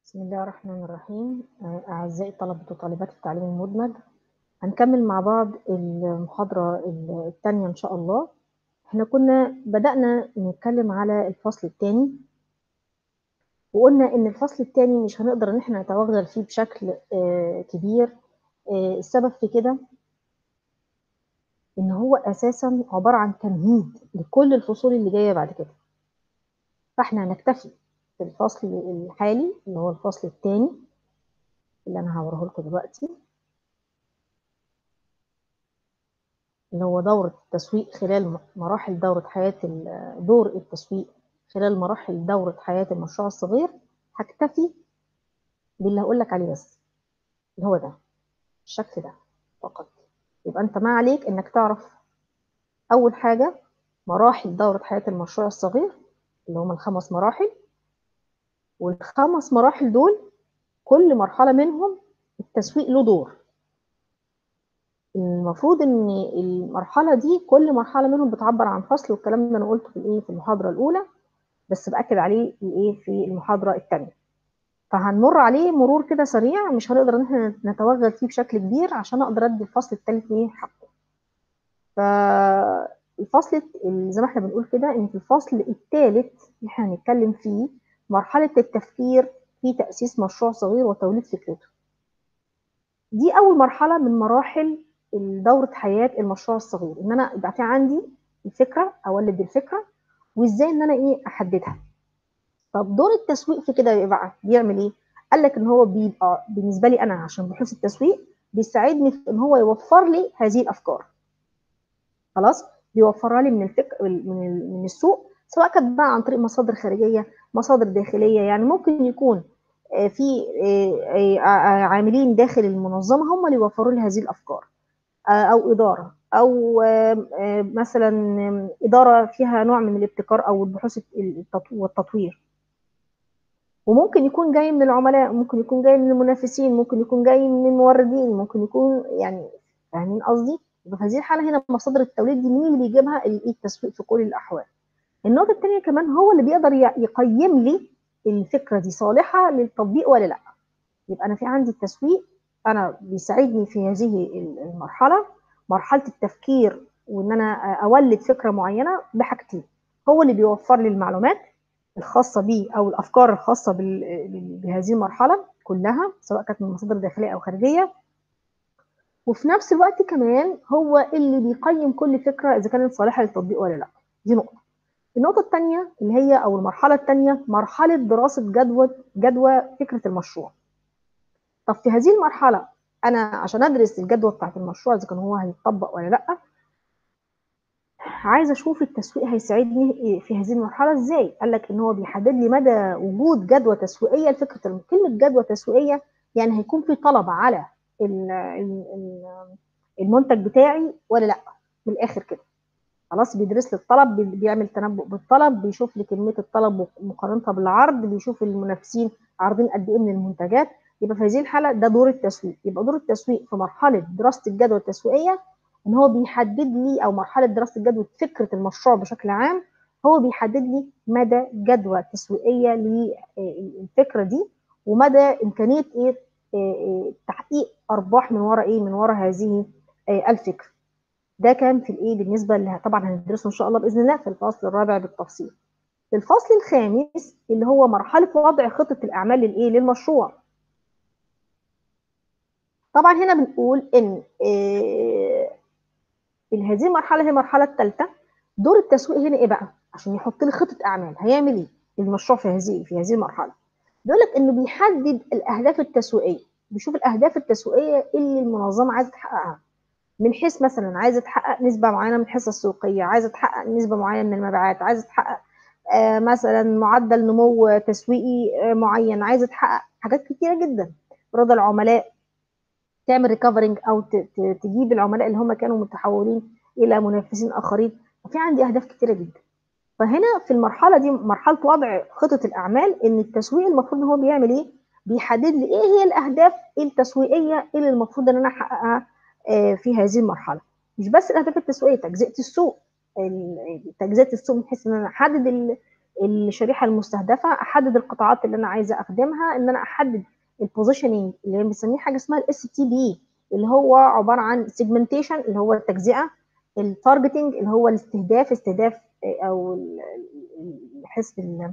بسم الله الرحمن الرحيم أعزائي طلبة وطالبات التعليم المدمج هنكمل مع بعض المحاضرة الثانية إن شاء الله احنا كنا بدأنا نتكلم على الفصل الثاني وقلنا إن الفصل الثاني مش هنقدر إن احنا نتوغل فيه بشكل كبير السبب في كده إن هو أساسا عبارة عن تمهيد لكل الفصول اللي جاية بعد كده فاحنا هنكتفي في الفصل الحالي اللي هو الفصل الثاني اللي انا هوريه لكم دلوقتي اللي هو دورة التسويق خلال مراحل دورة حياة دور التسويق خلال مراحل دورة حياة المشروع الصغير هكتفي باللي هقول لك عليه بس اللي هو ده الشكل ده فقط يبقى انت ما عليك انك تعرف اول حاجة مراحل دورة حياة المشروع الصغير اللي هم الخمس مراحل والخمس مراحل دول كل مرحلة منهم التسويق له دور المفروض ان المرحلة دي كل مرحلة منهم بتعبر عن فصل والكلام ده انا قلته في الايه في المحاضرة الاولى بس باكد عليه الايه في المحاضرة الثانية فهنمر عليه مرور كده سريع مش هنقدر ان احنا نتوغل فيه بشكل كبير عشان اقدر ادي الفصل الثالث ايه حقه فالفصل زي ما احنا بنقول كده ان في الفصل الثالث اللي احنا هنتكلم فيه مرحلة التفكير في تأسيس مشروع صغير وتوليد فكرته دي أول مرحلة من مراحل دورة حياة المشروع الصغير إن أنا يبقى في عندي الفكرة أولد الفكرة وإزاي إن أنا إيه أحددها طب دور التسويق في كده بقى بيعمل إيه؟ قال لك إن هو بيبقى بالنسبة لي أنا عشان بحوث التسويق بيساعدني في إن هو يوفر لي هذه الأفكار خلاص بيوفرها لي من الفكر من من السوق سواء كانت بقى عن طريق مصادر خارجيه مصادر داخليه يعني ممكن يكون في عاملين داخل المنظمه هم اللي يوفروا لي هذه الافكار او اداره او مثلا اداره فيها نوع من الابتكار او البحوث والتطوير وممكن يكون جاي من العملاء ممكن يكون جاي من المنافسين ممكن يكون جاي من الموردين ممكن يكون يعني فاهمين قصدي في هذه الحاله هنا مصادر التوليد دي مين اللي بيجيبها التسويق في كل الاحوال النقطة الثانية كمان هو اللي بيقدر يقيم لي الفكرة دي صالحة للتطبيق ولا لا يبقى أنا في عندي التسويق أنا بيساعدني في هذه المرحلة مرحلة التفكير وإن أنا أولد فكرة معينة بحاجتين هو اللي بيوفر لي المعلومات الخاصة بيه أو الأفكار الخاصة بهذه المرحلة كلها سواء كانت من مصادر داخلية أو خارجية وفي نفس الوقت كمان هو اللي بيقيم كل فكرة إذا كانت صالحة للتطبيق ولا لا دي نقطة النقطة الثانية اللي هي أو المرحلة الثانية مرحلة دراسة جدوى جدوى فكرة المشروع. طب في هذه المرحلة أنا عشان أدرس الجدوى بتاعت المشروع إذا كان هو هيتطبق ولا لأ عايزة أشوف التسويق هيساعدني في هذه المرحلة إزاي؟ قال لك إن هو بيحدد لي مدى وجود جدوى تسويقية لفكرة كلمة جدوى تسويقية يعني هيكون في طلب على المنتج بتاعي ولا لأ؟ من الآخر كده. خلاص بيدرس لي الطلب بيعمل تنبؤ بالطلب بيشوف لي كميه الطلب ومقارنتها بالعرض بيشوف المنافسين عارضين قد ايه من المنتجات يبقى في هذه الحاله ده دور التسويق يبقى دور التسويق في مرحله دراسه الجدوى التسويقيه ان هو بيحدد لي او مرحله دراسه الجدوى فكره المشروع بشكل عام هو بيحدد لي مدى جدوى تسويقيه للفكره دي ومدى امكانيه ايه تحقيق ارباح من وراء ايه من وراء هذه الفكره ده كان في الايه بالنسبه اللي طبعا هندرسه ان شاء الله باذن الله في الفصل الرابع بالتفصيل الفصل الخامس اللي هو مرحله وضع خطه الاعمال للايه للمشروع طبعا هنا بنقول ان إيه هذه المرحله هي المرحله الثالثه دور التسويق هنا ايه بقى عشان يحط لي خطه اعمال هيعمل ايه المشروع في هذه في هذه المرحله بيقول لك انه بيحدد الاهداف التسويقيه بيشوف الاهداف التسويقيه اللي المنظمه عايزه تحققها من حيث مثلا عايزه تحقق نسبه معينه من الحصه السوقيه عايزه تحقق نسبه معينه من المبيعات عايزه تحقق آه مثلا معدل نمو تسويقي آه معين عايزه تحقق حاجات كتيره جدا رضا العملاء تعمل ريكفرنج او تجيب العملاء اللي هم كانوا متحولين الى منافسين اخرين في عندي اهداف كتيره جدا فهنا في المرحله دي مرحله وضع خطه الاعمال ان التسويق المفروض ان هو بيعمل ايه بيحدد لي ايه هي الاهداف التسويقيه اللي المفروض ان انا احققها في هذه المرحله مش بس الاهداف التسويقيه تجزئه السوق تجزئه السوق من حيث ان انا احدد الشريحه المستهدفه احدد القطاعات اللي انا عايزه اخدمها ان انا احدد البوزيشننج اللي بنسميه حاجه اسمها الاس تي بي اللي هو عباره عن سيجمنتيشن اللي هو التجزئه التارجتنج اللي هو الاستهداف استهداف او بحيث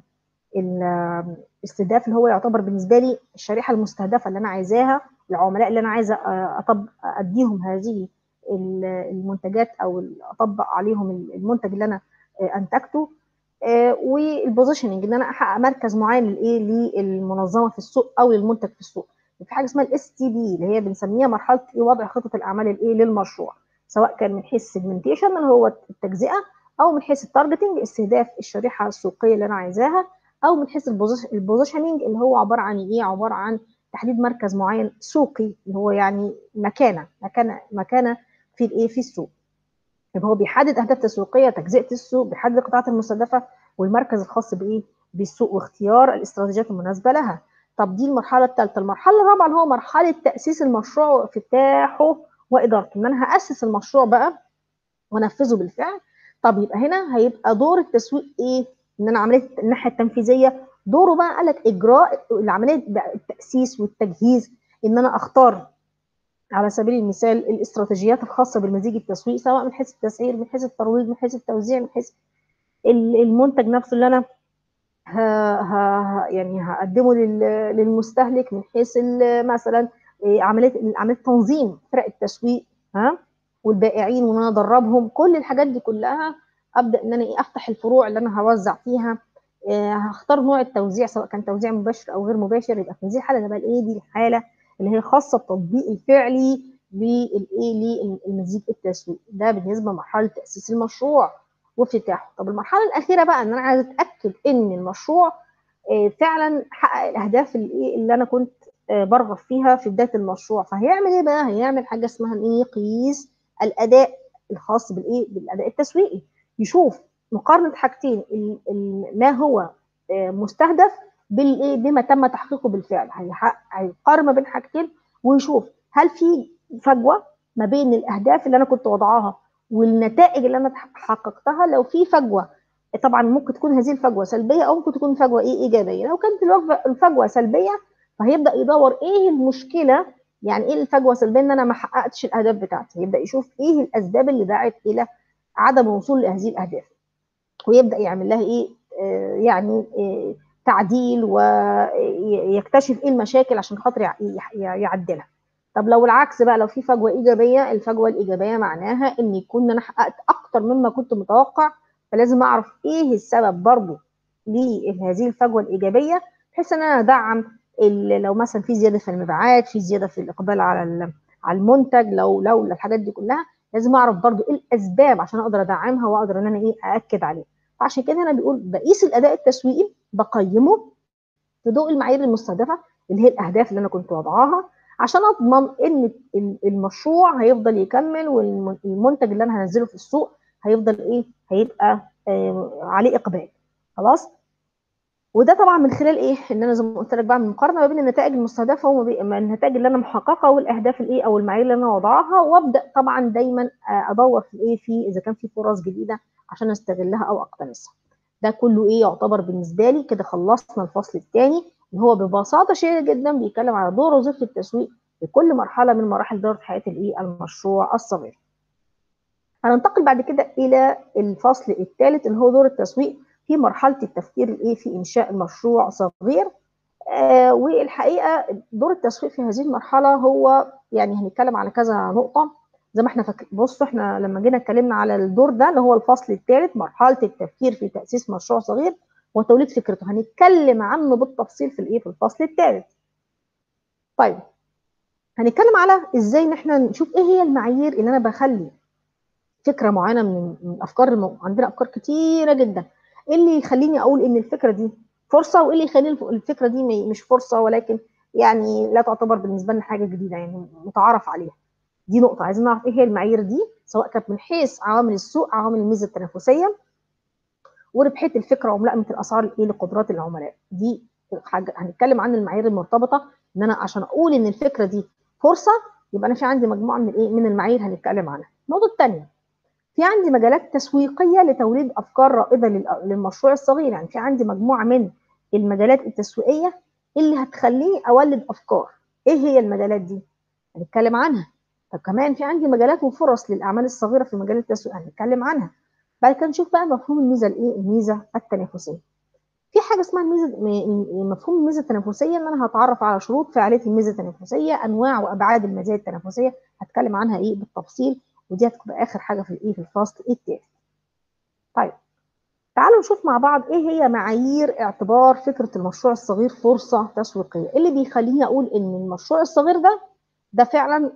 الاستهداف اللي هو يعتبر بالنسبه لي الشريحه المستهدفه اللي انا عايزاها العملاء اللي انا عايزه أطب اديهم هذه المنتجات او اطبق عليهم المنتج اللي انا انتجته والبوزيشننج ان انا احقق مركز معين لايه للمنظمه في السوق او للمنتج في السوق في حاجه اسمها الاس تي بي اللي هي بنسميها مرحله وضع خطه الاعمال الايه للمشروع سواء كان من حيث السيجمنتيشن اللي هو التجزئه او من حيث التارجتنج استهداف الشريحه السوقيه اللي انا عايزاها او من حيث البوزيشننج اللي هو عباره عن ايه عباره عن تحديد مركز معين سوقي اللي هو يعني مكانه مكانه مكانه في الايه في السوق يبقى هو بيحدد اهداف تسويقيه تجزئه السوق بيحدد القطاعات المستهدفه والمركز الخاص بايه بالسوق واختيار الاستراتيجيات المناسبه لها طب دي المرحله الثالثه المرحله الرابعه اللي هو مرحله تاسيس المشروع وافتتاحه وادارته ان انا هاسس المشروع بقى وانفذه بالفعل طب يبقى هنا هيبقى دور التسويق ايه ان انا عمليه الناحيه التنفيذيه دوره بقى قال لك اجراء العمليه التاسيس والتجهيز ان انا اختار على سبيل المثال الاستراتيجيات الخاصه بالمزيج التسويقي سواء من حيث التسعير من حيث الترويج من حيث التوزيع من حيث المنتج نفسه اللي انا ها ها يعني هقدمه للمستهلك من حيث مثلا عمليه عمليه تنظيم فرق التسويق ها والبائعين وان انا ادربهم كل الحاجات دي كلها ابدا ان انا ايه افتح الفروع اللي انا هوزع فيها هختار نوع التوزيع سواء كان توزيع مباشر او غير مباشر يبقى في هذه الحاله بقى الايه دي الحاله اللي هي خاصه بالتطبيق الفعلي للايه للمزيج التسويقي ده بالنسبه لمرحله تاسيس المشروع وافتتاحه طب المرحله الاخيره بقى ان انا عايزه اتاكد ان المشروع فعلا حقق الاهداف اللي, اللي انا كنت برغب فيها في بدايه المشروع فهيعمل ايه بقى هيعمل حاجه اسمها ايه يقيس الاداء الخاص بالايه بالاداء التسويقي يشوف مقارنه حاجتين ما هو مستهدف بالايه بما تم تحقيقه بالفعل هيقارن ما بين حاجتين ويشوف هل في فجوه ما بين الاهداف اللي انا كنت وضعاها والنتائج اللي انا حققتها لو في فجوه طبعا ممكن تكون هذه الفجوه سلبيه او ممكن تكون فجوه ايه ايجابيه لو كانت الفجوه سلبيه فهيبدا يدور ايه المشكله يعني ايه الفجوه السلبيه ان انا ما حققتش الاهداف بتاعتي يبدا يشوف ايه الاسباب اللي دعت الى عدم الوصول لهذه الاهداف ويبدا يعمل لها ايه آه يعني آه تعديل ويكتشف ايه المشاكل عشان خاطر يعدلها طب لو العكس بقى لو في فجوه ايجابيه الفجوه الايجابيه معناها ان يكون انا حققت اكتر مما كنت متوقع فلازم اعرف ايه السبب برضو لهذه الفجوه الايجابيه بحيث ان انا ادعم لو مثلا في زياده في المبيعات في زياده في الاقبال على على المنتج لو لو الحاجات دي كلها لازم اعرف برضو ايه الاسباب عشان اقدر ادعمها واقدر ان انا ايه ااكد عليها فعشان كده هنا بيقول بقيس الاداء التسويقي بقيمه في ضوء المعايير المستهدفه اللي هي الاهداف اللي انا كنت وضعاها عشان اضمن ان المشروع هيفضل يكمل والمنتج اللي انا هنزله في السوق هيفضل ايه هيبقى آه عليه اقبال خلاص وده طبعا من خلال ايه ان انا زي ما قلت لك بعمل مقارنه ما بين النتائج المستهدفه وما النتائج اللي انا محققها والاهداف الايه او المعايير اللي انا وضعها وابدا طبعا دايما ادور في ايه في اذا كان في فرص جديده عشان استغلها او اقتنصها ده كله ايه يعتبر بالنسبه لي كده خلصنا الفصل الثاني اللي هو ببساطه شديده جدا بيتكلم على دور وظيفه التسويق في كل مرحله من مراحل دوره حياه الايه المشروع الصغير هننتقل بعد كده الى الفصل الثالث اللي هو دور التسويق في مرحله التفكير الايه في انشاء مشروع صغير آه والحقيقه دور التسويق في هذه المرحله هو يعني هنتكلم على كذا نقطه زي ما احنا فاكر بصوا احنا لما جينا اتكلمنا على الدور ده اللي هو الفصل الثالث مرحله التفكير في تاسيس مشروع صغير وتوليد فكرته هنتكلم عنه بالتفصيل في الايه في الفصل الثالث طيب هنتكلم على ازاي ان احنا نشوف ايه هي المعايير اللي انا بخلي فكره معينه من من افكار المو... عندنا افكار كتيره جدا ايه اللي يخليني اقول ان الفكره دي فرصه وايه اللي يخلي الفكره دي مش فرصه ولكن يعني لا تعتبر بالنسبه لنا حاجه جديده يعني متعارف عليها دي نقطه عايزين نعرف ايه هي المعايير دي سواء كانت من حيث عوامل السوق عوامل الميزه التنافسيه وربحيه الفكره وملائمه الاسعار ايه لقدرات العملاء دي حاجه هنتكلم عن المعايير المرتبطه ان انا عشان اقول ان الفكره دي فرصه يبقى انا في عندي مجموعه من الايه من المعايير هنتكلم عنها النقطه الثانيه في عندي مجالات تسويقيه لتوليد افكار رائده للمشروع الصغير يعني في عندي مجموعه من المجالات التسويقيه اللي هتخليني اولد افكار ايه هي المجالات دي هنتكلم عنها طب كمان في عندي مجالات وفرص للاعمال الصغيره في مجال التسويق هنتكلم عنها بعد كده نشوف بقى مفهوم الميزه الايه الميزه التنافسيه في حاجه اسمها الميزه مفهوم الميزه التنافسيه ان انا هتعرف على شروط فعاليه الميزه التنافسيه انواع وابعاد المزايا التنافسيه هتكلم عنها ايه بالتفصيل ودي هتبقى اخر حاجه في الايه في الفاست التالي طيب تعالوا نشوف مع بعض ايه هي معايير اعتبار فكره المشروع الصغير فرصه تسويقيه اللي بيخليني اقول ان المشروع الصغير ده ده فعلا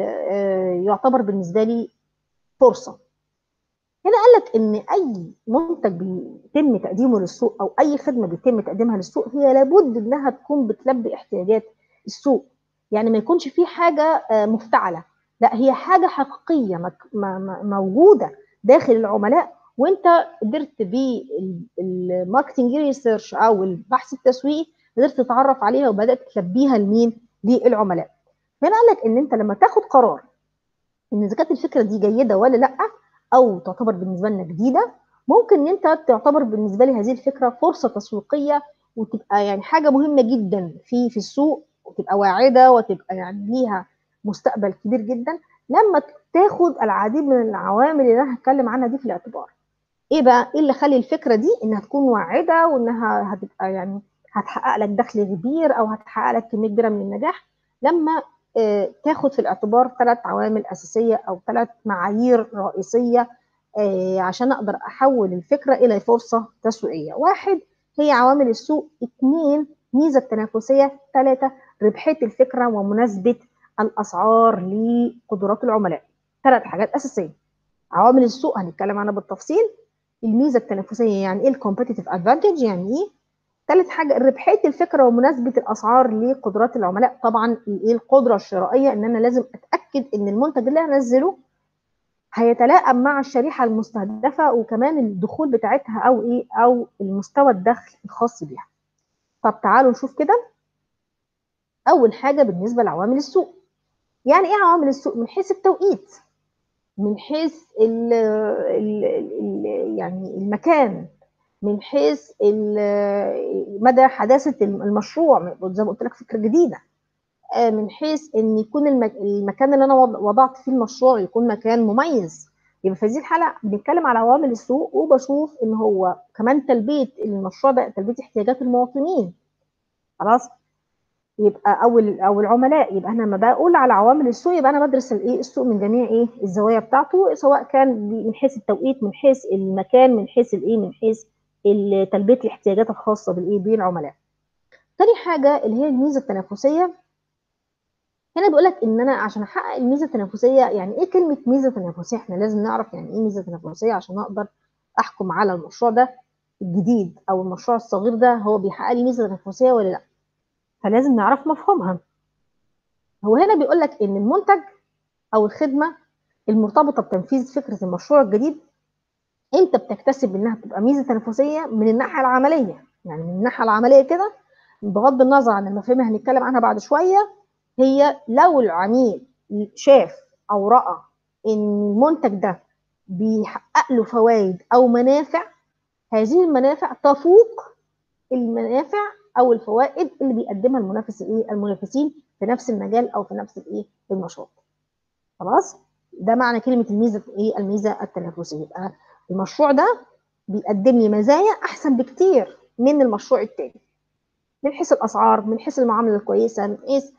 يعتبر بالنسبه لي فرصه هنا قال لك ان اي منتج بيتم تقديمه للسوق او اي خدمه بيتم تقديمها للسوق هي لابد انها تكون بتلبي احتياجات السوق يعني ما يكونش في حاجه مفتعله لا هي حاجه حقيقيه موجوده داخل العملاء وانت قدرت بالماركتنج ريسيرش او البحث التسويقي قدرت تتعرف عليها وبدات تلبيها لمين للعملاء هنا قال لك ان انت لما تاخد قرار ان اذا كانت الفكره دي جيده ولا لا او تعتبر بالنسبه لنا جديده ممكن ان انت تعتبر بالنسبه لي هذه الفكره فرصه تسويقيه وتبقى يعني حاجه مهمه جدا في في السوق وتبقى واعده وتبقى يعني ليها مستقبل كبير جدا لما تاخد العديد من العوامل اللي انا هتكلم عنها دي في الاعتبار ايه بقى ايه اللي خلي الفكره دي انها تكون واعده وانها هتبقى يعني هتحقق لك دخل كبير او هتحقق لك كميه كبيره من النجاح لما آه تاخد في الاعتبار ثلاث عوامل اساسيه او ثلاث معايير رئيسيه آه عشان اقدر احول الفكره الى فرصه تسويقيه واحد هي عوامل السوق اثنين ميزه التنافسيه ثلاثه ربحيه الفكره ومناسبه الاسعار لقدرات العملاء ثلاث حاجات اساسيه عوامل السوق هنتكلم عنها بالتفصيل الميزه التنافسيه يعني ايه الكومبيتيتيف ادفانتج يعني ايه ثالث حاجه ربحيه الفكره ومناسبه الاسعار لقدرات العملاء طبعا ايه القدره الشرائيه ان انا لازم اتاكد ان المنتج اللي هنزله هيتلائم مع الشريحه المستهدفه وكمان الدخول بتاعتها او ايه او المستوى الدخل الخاص بيها طب تعالوا نشوف كده اول حاجه بالنسبه لعوامل السوق يعني ايه عوامل السوق من حيث التوقيت من حيث ال ال ال يعني المكان من حيث مدى حداثه المشروع زي ما قلت لك فكره جديده من حيث ان يكون المكان اللي انا وضعت فيه المشروع يكون مكان مميز يبقى في هذه الحاله بنتكلم على عوامل السوق وبشوف ان هو كمان تلبيه المشروع ده تلبيه احتياجات المواطنين خلاص يبقى او او العملاء يبقى انا لما بقول على عوامل السوق يبقى انا بدرس الايه السوق من جميع ايه الزوايا بتاعته سواء كان من حيث التوقيت من حيث المكان من حيث الايه من حيث تلبيه الاحتياجات الخاصه بالايه بالعملاء تاني حاجه اللي هي الميزه التنافسيه هنا بيقول لك ان انا عشان احقق الميزه التنافسيه يعني ايه كلمه ميزه تنافسيه احنا لازم نعرف يعني ايه ميزه تنافسيه عشان اقدر احكم على المشروع ده الجديد او المشروع الصغير ده هو بيحقق لي ميزه تنافسيه ولا لا فلازم نعرف مفهومها هو هنا بيقول لك ان المنتج او الخدمه المرتبطه بتنفيذ فكره المشروع الجديد انت بتكتسب انها تبقى ميزه تنافسيه من الناحيه العمليه يعني من الناحيه العمليه كده بغض النظر عن المفاهيم هنتكلم عنها بعد شويه هي لو العميل شاف او راى ان المنتج ده بيحقق له فوائد او منافع هذه المنافع تفوق المنافع او الفوائد اللي بيقدمها المنافس الايه المنافسين في نفس المجال او في نفس الايه النشاط خلاص ده معنى كلمه الميزه ايه الميزه التنافسيه يبقى المشروع ده بيقدم لي مزايا احسن بكتير من المشروع التاني من حيث الاسعار من حيث المعامله الكويسه من حيث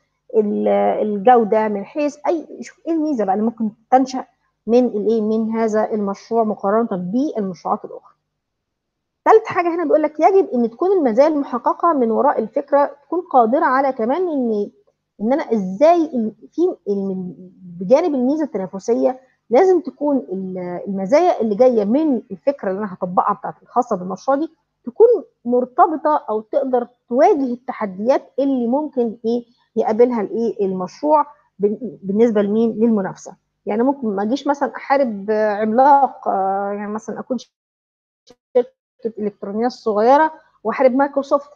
الجوده من حيث اي شوف ايه الميزه بقى اللي ممكن تنشا من الايه من هذا المشروع مقارنه بالمشروعات الاخرى ثالث حاجه هنا بيقول لك يجب ان تكون المزايا المحققه من وراء الفكره تكون قادره على كمان ان ان انا ازاي في بجانب الميزه التنافسيه لازم تكون المزايا اللي جايه من الفكره اللي انا هطبقها بتاعت الخاصه بالمشروع دي تكون مرتبطه او تقدر تواجه التحديات اللي ممكن ايه يقابلها الايه المشروع بالنسبه لمين للمنافسه يعني ممكن ما اجيش مثلا احارب عملاق يعني مثلا اكون شركه الالكترونيه صغيره واحارب مايكروسوفت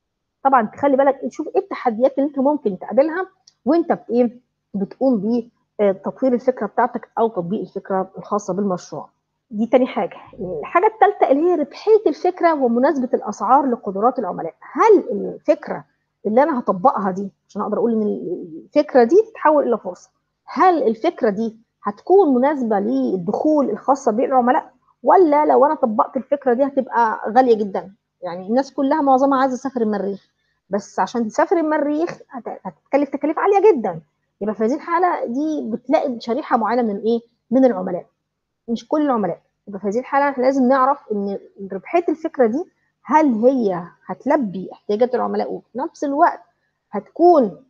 طبعا تخلي بالك شوف ايه التحديات اللي انت ممكن تقابلها وانت ايه بتقوم تطوير الفكره بتاعتك او تطبيق الفكره الخاصه بالمشروع دي تاني حاجه الحاجه الثالثه اللي هي ربحيه الفكره ومناسبه الاسعار لقدرات العملاء هل الفكره اللي انا هطبقها دي عشان اقدر اقول ان الفكره دي تتحول الى فرصه هل الفكره دي هتكون مناسبه للدخول الخاصه بالعملاء ولا لو انا طبقت الفكره دي هتبقى غاليه جدا يعني الناس كلها معظمها عايزه تسافر المريخ بس عشان تسافر المريخ هتتكلف تكاليف عاليه جدا يبقى في هذه الحاله دي بتلاقي شريحه معينه من ايه من العملاء مش كل العملاء يبقى في هذه الحاله احنا لازم نعرف ان ربحيه الفكره دي هل هي هتلبي احتياجات العملاء وفي نفس الوقت هتكون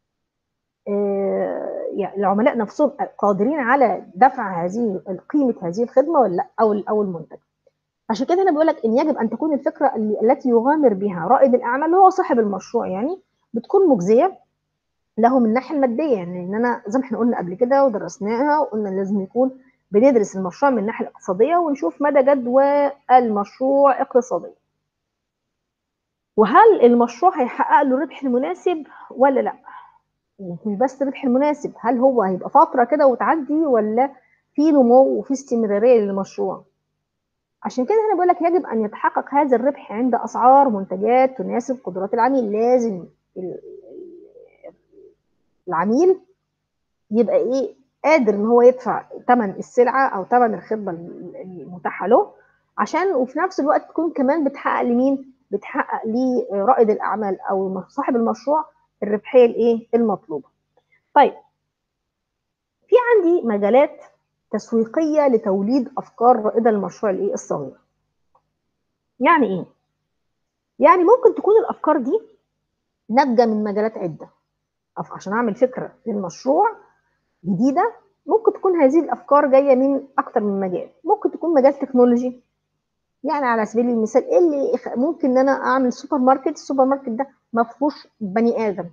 آه يعني العملاء نفسهم قادرين على دفع هذه قيمه هذه الخدمه ولا لا او او المنتج عشان كده انا بقول لك ان يجب ان تكون الفكره التي يغامر بها رائد الاعمال اللي هو صاحب المشروع يعني بتكون مجزيه له من الناحيه الماديه يعني ان انا زي ما احنا قلنا قبل كده ودرسناها وقلنا لازم يكون بندرس المشروع من الناحيه الاقتصاديه ونشوف مدى جدوى المشروع اقتصاديا وهل المشروع هيحقق له الربح المناسب ولا لا مش بس الربح المناسب هل هو هيبقى فتره كده وتعدي ولا في نمو وفي استمراريه للمشروع عشان كده انا بقول لك يجب ان يتحقق هذا الربح عند اسعار منتجات تناسب قدرات العميل لازم العميل يبقى ايه قادر ان هو يدفع ثمن السلعه او ثمن الخدمه المتاحه له عشان وفي نفس الوقت تكون كمان بتحقق لمين بتحقق لرائد الاعمال او صاحب المشروع الربحيه الايه المطلوبه طيب في عندي مجالات تسويقيه لتوليد افكار رائده للمشروع الايه الصغير يعني ايه يعني ممكن تكون الافكار دي ناتجه من مجالات عده عشان اعمل فكره للمشروع جديده ممكن تكون هذه الافكار جايه من اكتر من مجال ممكن تكون مجال تكنولوجي يعني على سبيل المثال ايه اللي ممكن ان انا اعمل سوبر ماركت السوبر ماركت ده ما فيهوش بني ادم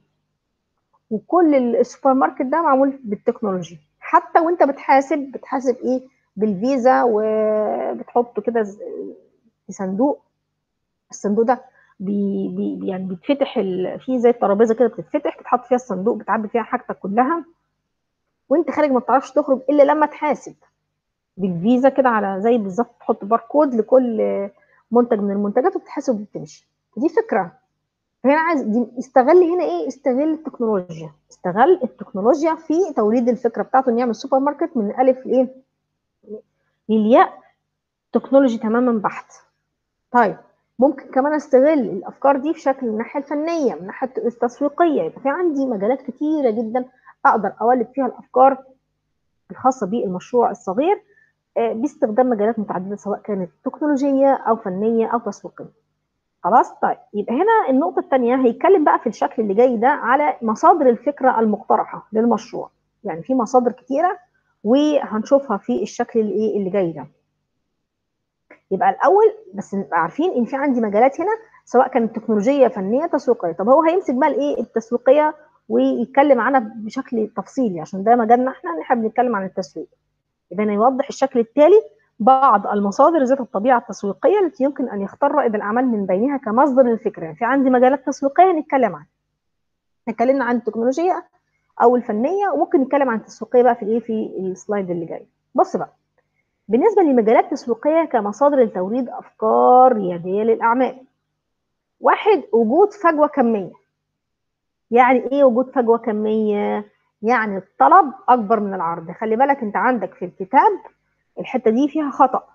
وكل السوبر ماركت ده معمول بالتكنولوجي حتى وانت بتحاسب بتحاسب ايه بالفيزا وبتحطه كده في صندوق الصندوق ده بي بي يعني بيتفتح في زي الترابيزه كده بتتفتح بتحط فيها الصندوق بتعبي فيها حاجتك كلها وانت خارج ما بتعرفش تخرج الا لما تحاسب بالفيزا كده على زي بالظبط تحط باركود لكل منتج من المنتجات وبتحاسب وبتمشي دي فكره هنا عايز دي استغل هنا ايه استغل التكنولوجيا استغل التكنولوجيا في توليد الفكره بتاعته ان يعمل سوبر ماركت من الالف لايه للياء تكنولوجي تماما بحت طيب ممكن كمان استغل الافكار دي في شكل من الناحيه الفنيه من الناحيه التسويقيه يبقى في عندي مجالات كتيره جدا اقدر اولد فيها الافكار الخاصه بالمشروع الصغير باستخدام مجالات متعدده سواء كانت تكنولوجيه او فنيه او تسويقيه خلاص طيب يبقى هنا النقطه الثانيه هيتكلم بقى في الشكل اللي جاي ده على مصادر الفكره المقترحه للمشروع يعني في مصادر كتيره وهنشوفها في الشكل اللي ايه اللي جاي ده يبقى الاول بس نبقى عارفين ان في عندي مجالات هنا سواء كانت تكنولوجيه فنيه تسويقيه طب هو هيمسك بقى الايه التسويقيه ويتكلم عنها بشكل تفصيلي عشان ده مجالنا احنا ان احنا بنتكلم عن التسويق يبقى يوضح الشكل التالي بعض المصادر ذات الطبيعه التسويقيه التي يمكن ان يختار رائد الاعمال من بينها كمصدر للفكره يعني في عندي مجالات تسويقيه نتكلم عنها اتكلمنا عن التكنولوجيه او الفنيه وممكن نتكلم عن التسويقيه بقى في الايه في السلايد اللي جاي بص بقى بالنسبه لمجالات تسويقيه كمصادر لتوريد افكار رياديه للاعمال واحد وجود فجوه كميه يعني ايه وجود فجوه كميه يعني الطلب اكبر من العرض خلي بالك انت عندك في الكتاب الحته دي فيها خطا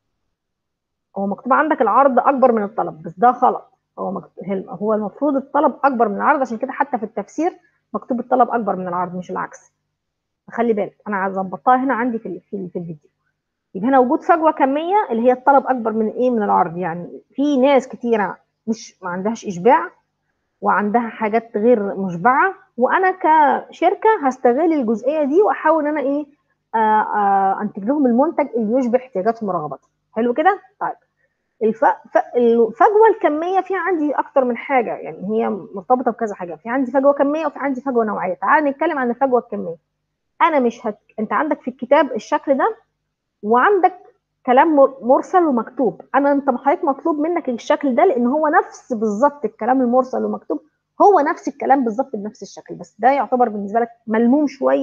هو مكتوب عندك العرض اكبر من الطلب بس ده غلط هو مكتوب هو المفروض الطلب اكبر من العرض عشان كده حتى في التفسير مكتوب الطلب اكبر من العرض مش العكس خلي بالك انا ظبطتها هنا عندي في في, في الفيديو يبقى هنا وجود فجوه كميه اللي هي الطلب اكبر من ايه من العرض يعني في ناس كتيره مش ما عندهاش اشباع وعندها حاجات غير مشبعه وانا كشركه هستغل الجزئيه دي واحاول ان انا ايه آآ آآ انتج لهم المنتج اللي يشبع احتياجاتهم ورغباتهم حلو كده طيب الف... ف... الفجوه الكميه فيها عندي اكتر من حاجه يعني هي مرتبطه بكذا حاجه في عندي فجوه كميه وفي عندي فجوه نوعيه تعال نتكلم عن الفجوه الكميه انا مش هت... انت عندك في الكتاب الشكل ده وعندك كلام مرسل ومكتوب انا انت حضرتك مطلوب منك الشكل ده لان هو نفس بالظبط الكلام المرسل ومكتوب هو نفس الكلام بالظبط بنفس الشكل بس ده يعتبر بالنسبه لك ملموم شويه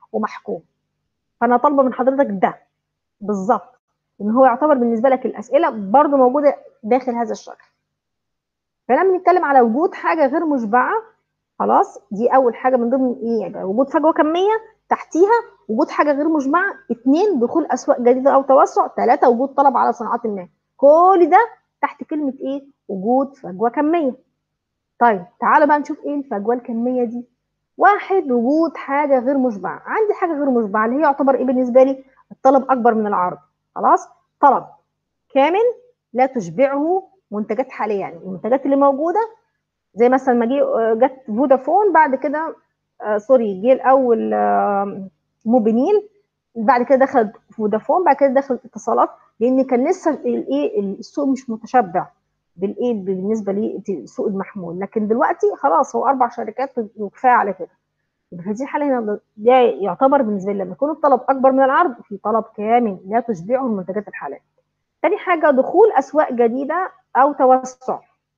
ومحكوم فانا طالبه من حضرتك ده بالظبط ان هو يعتبر بالنسبه لك الاسئله برضو موجوده داخل هذا الشكل فلما نتكلم على وجود حاجه غير مشبعه خلاص دي اول حاجه من ضمن ايه يعني وجود فجوه كميه تحتيها وجود حاجه غير مشبعه اثنين دخول اسواق جديده او توسع ثلاثه وجود طلب على صناعات ما كل ده تحت كلمه ايه وجود فجوه كميه طيب تعالوا بقى نشوف ايه الفجوه الكميه دي واحد وجود حاجه غير مشبعه عندي حاجه غير مشبعه اللي هي يعتبر ايه بالنسبه لي الطلب اكبر من العرض خلاص طلب كامل لا تشبعه منتجات حاليه يعني المنتجات اللي موجوده زي مثلا ما جه جت فودافون بعد كده آه سوري جه الاول آه موبينيل بعد كده دخلت فودافون بعد كده دخلت اتصالات لان كان لسه الايه السوق مش متشبع بالايه بالنسبه للسوق المحمول لكن دلوقتي خلاص هو اربع شركات وكفايه على كده في هذه الحاله هنا ده يعتبر بالنسبه لي لما يكون الطلب اكبر من العرض في طلب كامل لا تشبعه المنتجات الحاليه. تاني حاجه دخول اسواق جديده او توسع.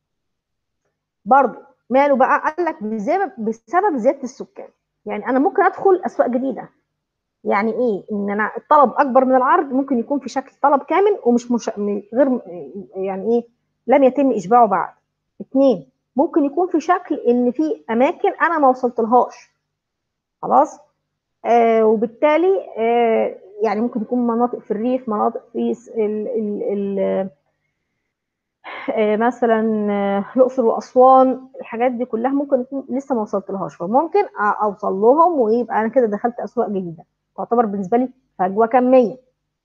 برضه ماله بقى قال لك بسبب بسبب زياده السكان. يعني انا ممكن ادخل اسواق جديده. يعني ايه؟ ان انا الطلب اكبر من العرض ممكن يكون في شكل طلب كامل ومش مش غير يعني ايه؟ لم يتم اشباعه بعد. اثنين ممكن يكون في شكل ان في اماكن انا ما وصلتلهاش خلاص آه وبالتالي آه يعني ممكن يكون مناطق في الريف مناطق في ال ال ال آه مثلا الاقصر واسوان الحاجات دي كلها ممكن يكون لسه ما وصلتلهاش فممكن اوصل لهم ويبقى انا كده دخلت اسواق جديده تعتبر بالنسبه لي فجوه كميه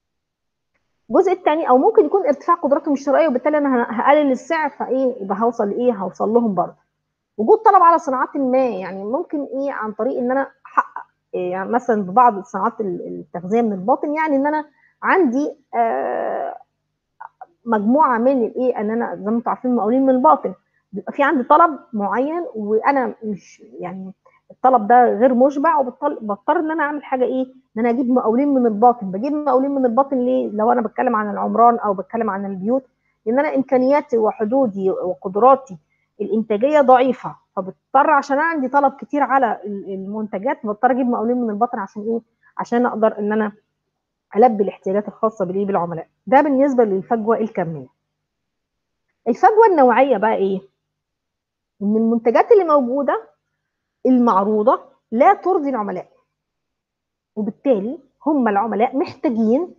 الجزء الثاني او ممكن يكون ارتفاع قدراتهم الشرائيه وبالتالي انا هقلل السعر فايه يبقى هوصل لايه هوصل لهم برضه وجود طلب على صناعات ما يعني ممكن ايه عن طريق ان انا احقق إيه يعني مثلا ببعض صناعات التغذيه من الباطن يعني ان انا عندي آه مجموعه من الايه ان انا زي ما انتم عارفين مقاولين من الباطن بيبقى في عندي طلب معين وانا مش يعني الطلب ده غير مشبع وبضطر ان انا اعمل حاجه ايه؟ ان انا اجيب مقاولين من الباطن، بجيب مقاولين من الباطن ليه؟ لو انا بتكلم عن العمران او بتكلم عن البيوت لان انا امكانياتي وحدودي وقدراتي الانتاجيه ضعيفه فبضطر عشان انا عندي طلب كتير على المنتجات بضطر اجيب مقاولين من الباطن عشان ايه؟ عشان اقدر ان انا البي الاحتياجات الخاصه بالايه بالعملاء ده بالنسبه للفجوه الكميه الفجوه النوعيه بقى ايه؟ ان المنتجات اللي موجوده المعروضه لا ترضي العملاء وبالتالي هم العملاء محتاجين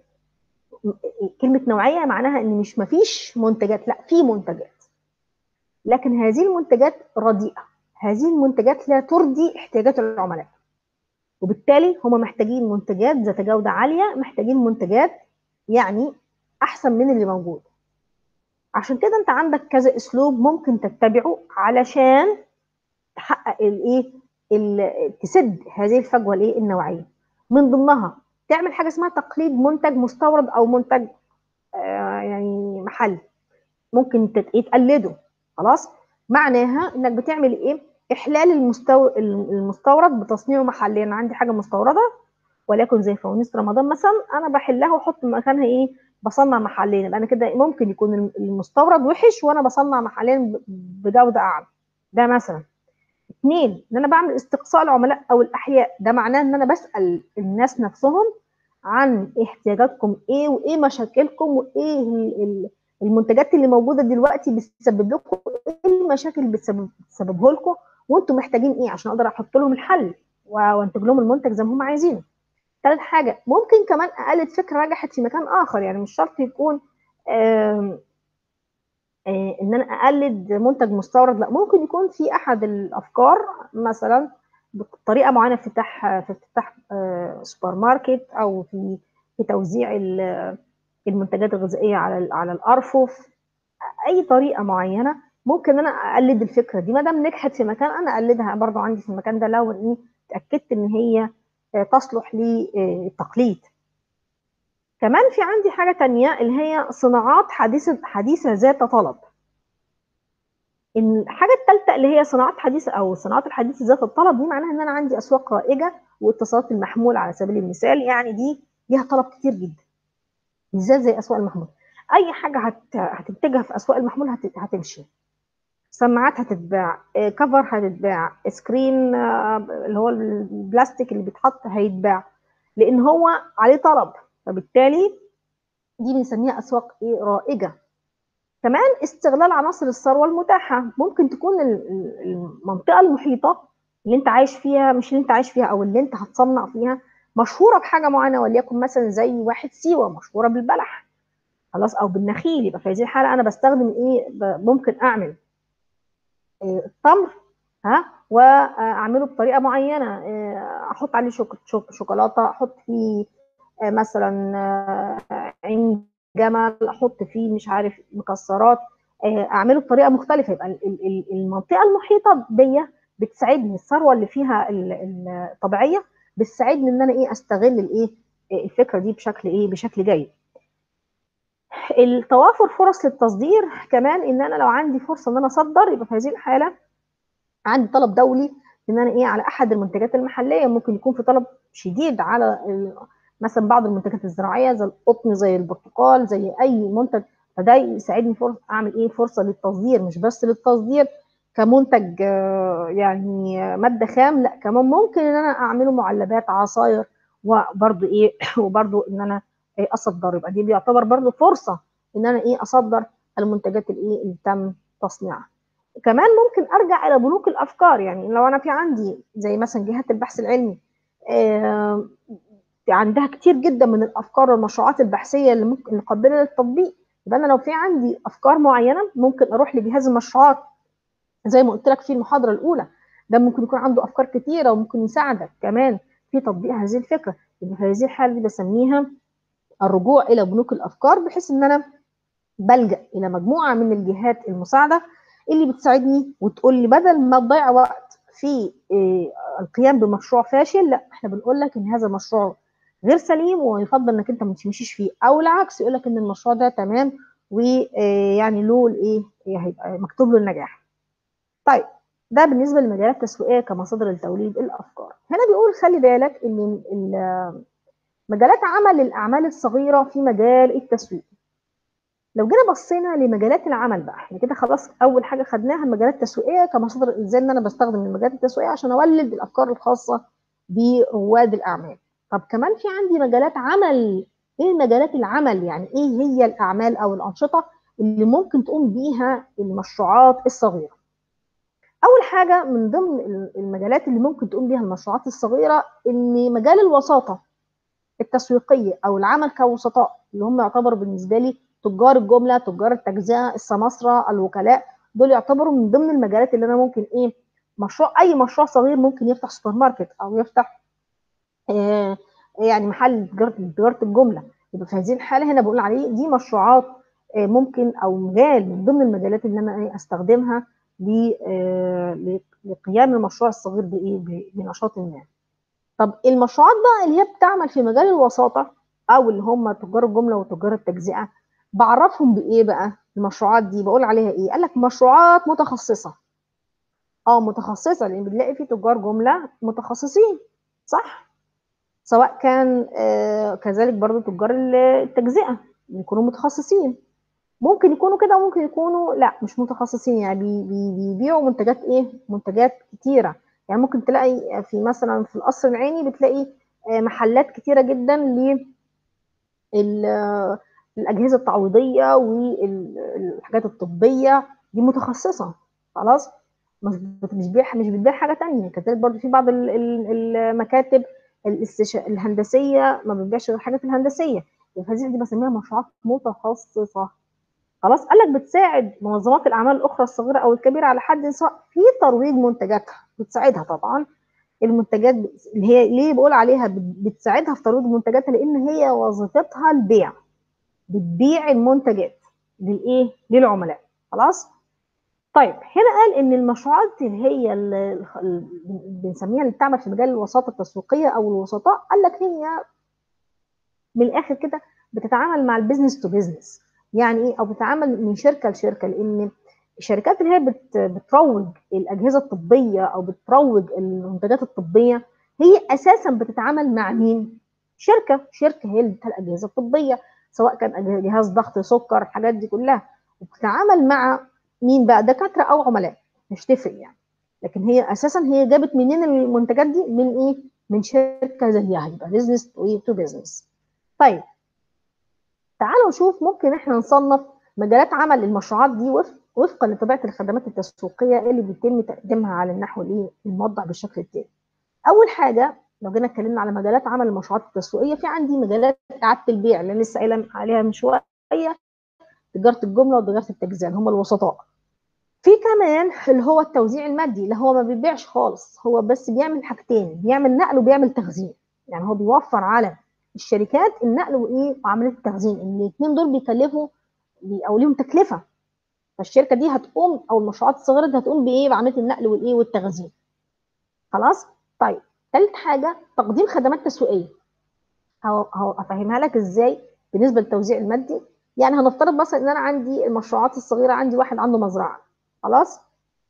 كلمه نوعيه معناها ان مش مفيش منتجات لا في منتجات لكن هذه المنتجات رديئه هذه المنتجات لا ترضي احتياجات العملاء وبالتالي هم محتاجين منتجات ذات جوده عاليه محتاجين منتجات يعني احسن من اللي موجود عشان كده انت عندك كذا اسلوب ممكن تتبعه علشان تحقق الايه تسد هذه الفجوه الايه النوعيه من ضمنها تعمل حاجه اسمها تقليد منتج مستورد او منتج آه يعني محلي ممكن تقلده خلاص معناها انك بتعمل ايه احلال المستو... المستورد بتصنيعه محليا انا عندي حاجه مستورده وليكن زي فوانيس رمضان مثلا انا بحلها واحط مكانها ايه بصنع محليا يبقى انا كده ممكن يكون المستورد وحش وانا بصنع محليا بجوده اعلى ده مثلا اثنين ان انا بعمل استقصاء العملاء او الاحياء ده معناه ان انا بسال الناس نفسهم عن احتياجاتكم ايه وايه مشاكلكم وايه المنتجات اللي موجوده دلوقتي بتسبب لكم ايه المشاكل اللي بتسبب بتسببه لكم وانتم محتاجين ايه عشان اقدر احط لهم الحل وانتج لهم المنتج زي ما هم عايزينه ثالث حاجه ممكن كمان اقلد فكره نجحت في مكان اخر يعني مش شرط يكون آم آم ان انا اقلد منتج مستورد لا ممكن يكون في احد الافكار مثلا بطريقه معينه في افتتاح في افتتاح سوبر ماركت او في في توزيع المنتجات الغذائيه على على الارفف اي طريقه معينه ممكن انا اقلد الفكره دي ما دام نجحت في مكان انا اقلدها برضو عندي في المكان ده لو اني اتاكدت ان هي تصلح للتقليد كمان في عندي حاجه تانية اللي هي صناعات حديثه حديثه ذات طلب الحاجه الثالثه اللي هي صناعات حديثه او الصناعات الحديثه ذات الطلب دي معناها ان انا عندي اسواق رائجه واتصالات المحمول على سبيل المثال يعني دي ليها طلب كتير جدا بالذات زي اسواق المحمول اي حاجه هت... هتنتجها في اسواق المحمول هت... هتمشي سماعات هتتباع كفر هتتباع سكرين اللي هو البلاستيك اللي بيتحط هيتباع لان هو عليه طلب فبالتالي دي بنسميها اسواق ايه رائجه كمان استغلال عناصر الثروه المتاحه ممكن تكون المنطقه المحيطه اللي انت عايش فيها مش اللي انت عايش فيها او اللي انت هتصنع فيها مشهوره بحاجه معينه وليكن مثلا زي واحد سيوه مشهوره بالبلح خلاص او بالنخيل يبقى في هذه الحاله انا بستخدم ايه ممكن اعمل إيه التمر ها واعمله بطريقه معينه إيه احط عليه شوك شوكولاته احط فيه إيه مثلا عين جمل احط فيه مش عارف مكسرات اعمله بطريقه مختلفه يبقى المنطقه المحيطه بيا بتساعدني الثروه اللي فيها الطبيعيه بتساعدني ان انا ايه استغل الايه الفكره دي بشكل ايه بشكل جيد التوافر فرص للتصدير كمان ان انا لو عندي فرصه ان انا اصدر يبقى في هذه الحاله عندي طلب دولي ان انا ايه على احد المنتجات المحليه ممكن يكون في طلب شديد على مثلا بعض المنتجات الزراعيه زي القطن زي البرتقال زي اي منتج فده يساعدني فرصه اعمل ايه فرصه للتصدير مش بس للتصدير كمنتج يعني ماده خام لا كمان ممكن ان انا اعمله معلبات عصاير وبرده ايه وبرده ان انا إيه اصدر يبقى دي بيعتبر برده فرصه ان انا ايه اصدر المنتجات الايه اللي تم تصنيعها كمان ممكن ارجع الى بنوك الافكار يعني لو انا في عندي زي مثلا جهات البحث العلمي آه عندها كتير جدا من الافكار والمشروعات البحثيه اللي ممكن قابله للتطبيق يبقى انا لو في عندي افكار معينه ممكن اروح لجهاز المشروعات زي ما قلت لك في المحاضره الاولى ده ممكن يكون عنده افكار كتيره وممكن يساعدك كمان في تطبيق هذه الفكره يبقى في هذه الحاله دي بسميها الرجوع الى بنوك الافكار بحيث ان انا بلجا الى مجموعه من الجهات المساعده اللي بتساعدني وتقول لي بدل ما تضيع وقت في القيام بمشروع فاشل لا احنا بنقول لك ان هذا المشروع غير سليم ويفضل انك انت ما تمشيش فيه او العكس يقول لك ان المشروع ده تمام ويعني له الايه هيبقى مكتوب له النجاح. طيب ده بالنسبه للمجالات التسويقيه كمصادر لتوليد الافكار. هنا بيقول خلي بالك ان مجالات عمل الاعمال الصغيره في مجال التسويق. لو جينا بصينا لمجالات العمل بقى احنا كده خلاص اول حاجه خدناها المجالات التسويقيه كمصادر ازاي ان انا بستخدم المجالات التسويقيه عشان اولد الافكار الخاصه برواد الاعمال. طب كمان في عندي مجالات عمل ايه مجالات العمل يعني ايه هي الاعمال او الانشطه اللي ممكن تقوم بيها المشروعات الصغيره اول حاجه من ضمن المجالات اللي ممكن تقوم بيها المشروعات الصغيره ان مجال الوساطه التسويقيه او العمل كوسطاء اللي هم يعتبروا بالنسبه لي تجار الجمله تجار التجزئه السماسره الوكلاء دول يعتبروا من ضمن المجالات اللي انا ممكن ايه مشروع اي مشروع صغير ممكن يفتح سوبر ماركت او يفتح يعني محل تجاره تجاره الجمله يبقى في هذه الحاله هنا بقول عليه دي مشروعات ممكن او مجال من ضمن المجالات اللي انا استخدمها لقيام المشروع الصغير بايه بنشاط ما طب المشروعات بقى اللي هي بتعمل في مجال الوساطه او اللي هم تجار الجمله وتجار التجزئه بعرفهم بايه بقى المشروعات دي بقول عليها ايه قال لك مشروعات متخصصه اه متخصصه لان بنلاقي في تجار جمله متخصصين صح سواء كان آه كذلك برضو تجار التجزئه يكونوا متخصصين ممكن يكونوا كده وممكن يكونوا لا مش متخصصين يعني بي بي بيبيعوا منتجات ايه منتجات كتيره يعني ممكن تلاقي في مثلا في القصر العيني بتلاقي آه محلات كتيره جدا ل الاجهزه التعويضيه والحاجات الطبيه دي متخصصه خلاص مش بتبيع مش بتبيع حاجه تانية كذلك برضو في بعض المكاتب الهندسيه ما بتبيعش غير الحاجات الهندسيه وهذه دي بسميها مشروعات متخصصه خلاص قال لك بتساعد منظمات الاعمال الاخرى الصغيره او الكبيره على حد سواء في ترويج منتجاتها بتساعدها طبعا المنتجات اللي هي ليه بقول عليها بتساعدها في ترويج منتجاتها لان هي وظيفتها البيع بتبيع المنتجات للايه للعملاء خلاص طيب هنا قال ان المشروعات اللي هي اللي بنسميها اللي بتعمل في مجال الوساطه التسويقيه او الوسطاء قال لك هي من الاخر كده بتتعامل مع البيزنس تو بيزنس يعني ايه او بتتعامل من شركه لشركه لان الشركات اللي هي بت بتروج الاجهزه الطبيه او بتروج المنتجات الطبيه هي اساسا بتتعامل مع مين شركه شركه هي اللي بتاع الاجهزه الطبيه سواء كان جهاز ضغط سكر الحاجات دي كلها وبتتعامل مع مين بقى دكاتره او عملاء مش تفرق يعني لكن هي اساسا هي جابت منين المنتجات دي من ايه من شركه زيها يبقى بزنس تو بزنس طيب تعالوا نشوف ممكن احنا نصنف مجالات عمل المشروعات دي وفق وفقا لطبيعه الخدمات التسويقيه اللي بيتم تقديمها على النحو الايه الموضح بالشكل التالي اول حاجه لو جينا اتكلمنا على مجالات عمل المشروعات التسويقيه في عندي مجالات اعاده البيع اللي لسه قايله عليها من شويه تجاره الجمله وتجاره التجزئه هم الوسطاء في كمان اللي هو التوزيع المادي اللي هو ما بيبيعش خالص هو بس بيعمل حاجتين بيعمل نقل وبيعمل تخزين يعني هو بيوفر على الشركات النقل وايه وعمليه التخزين الاثنين دول بيكلفوا او ليهم تكلفه فالشركه دي هتقوم او المشروعات الصغيره دي هتقوم بايه بعمليه النقل والايه والتخزين خلاص طيب ثالث حاجه تقديم خدمات تسويقيه هفهمها لك ازاي بالنسبه للتوزيع المادي يعني هنفترض مثلا ان انا عندي المشروعات الصغيره عندي واحد عنده مزرعه خلاص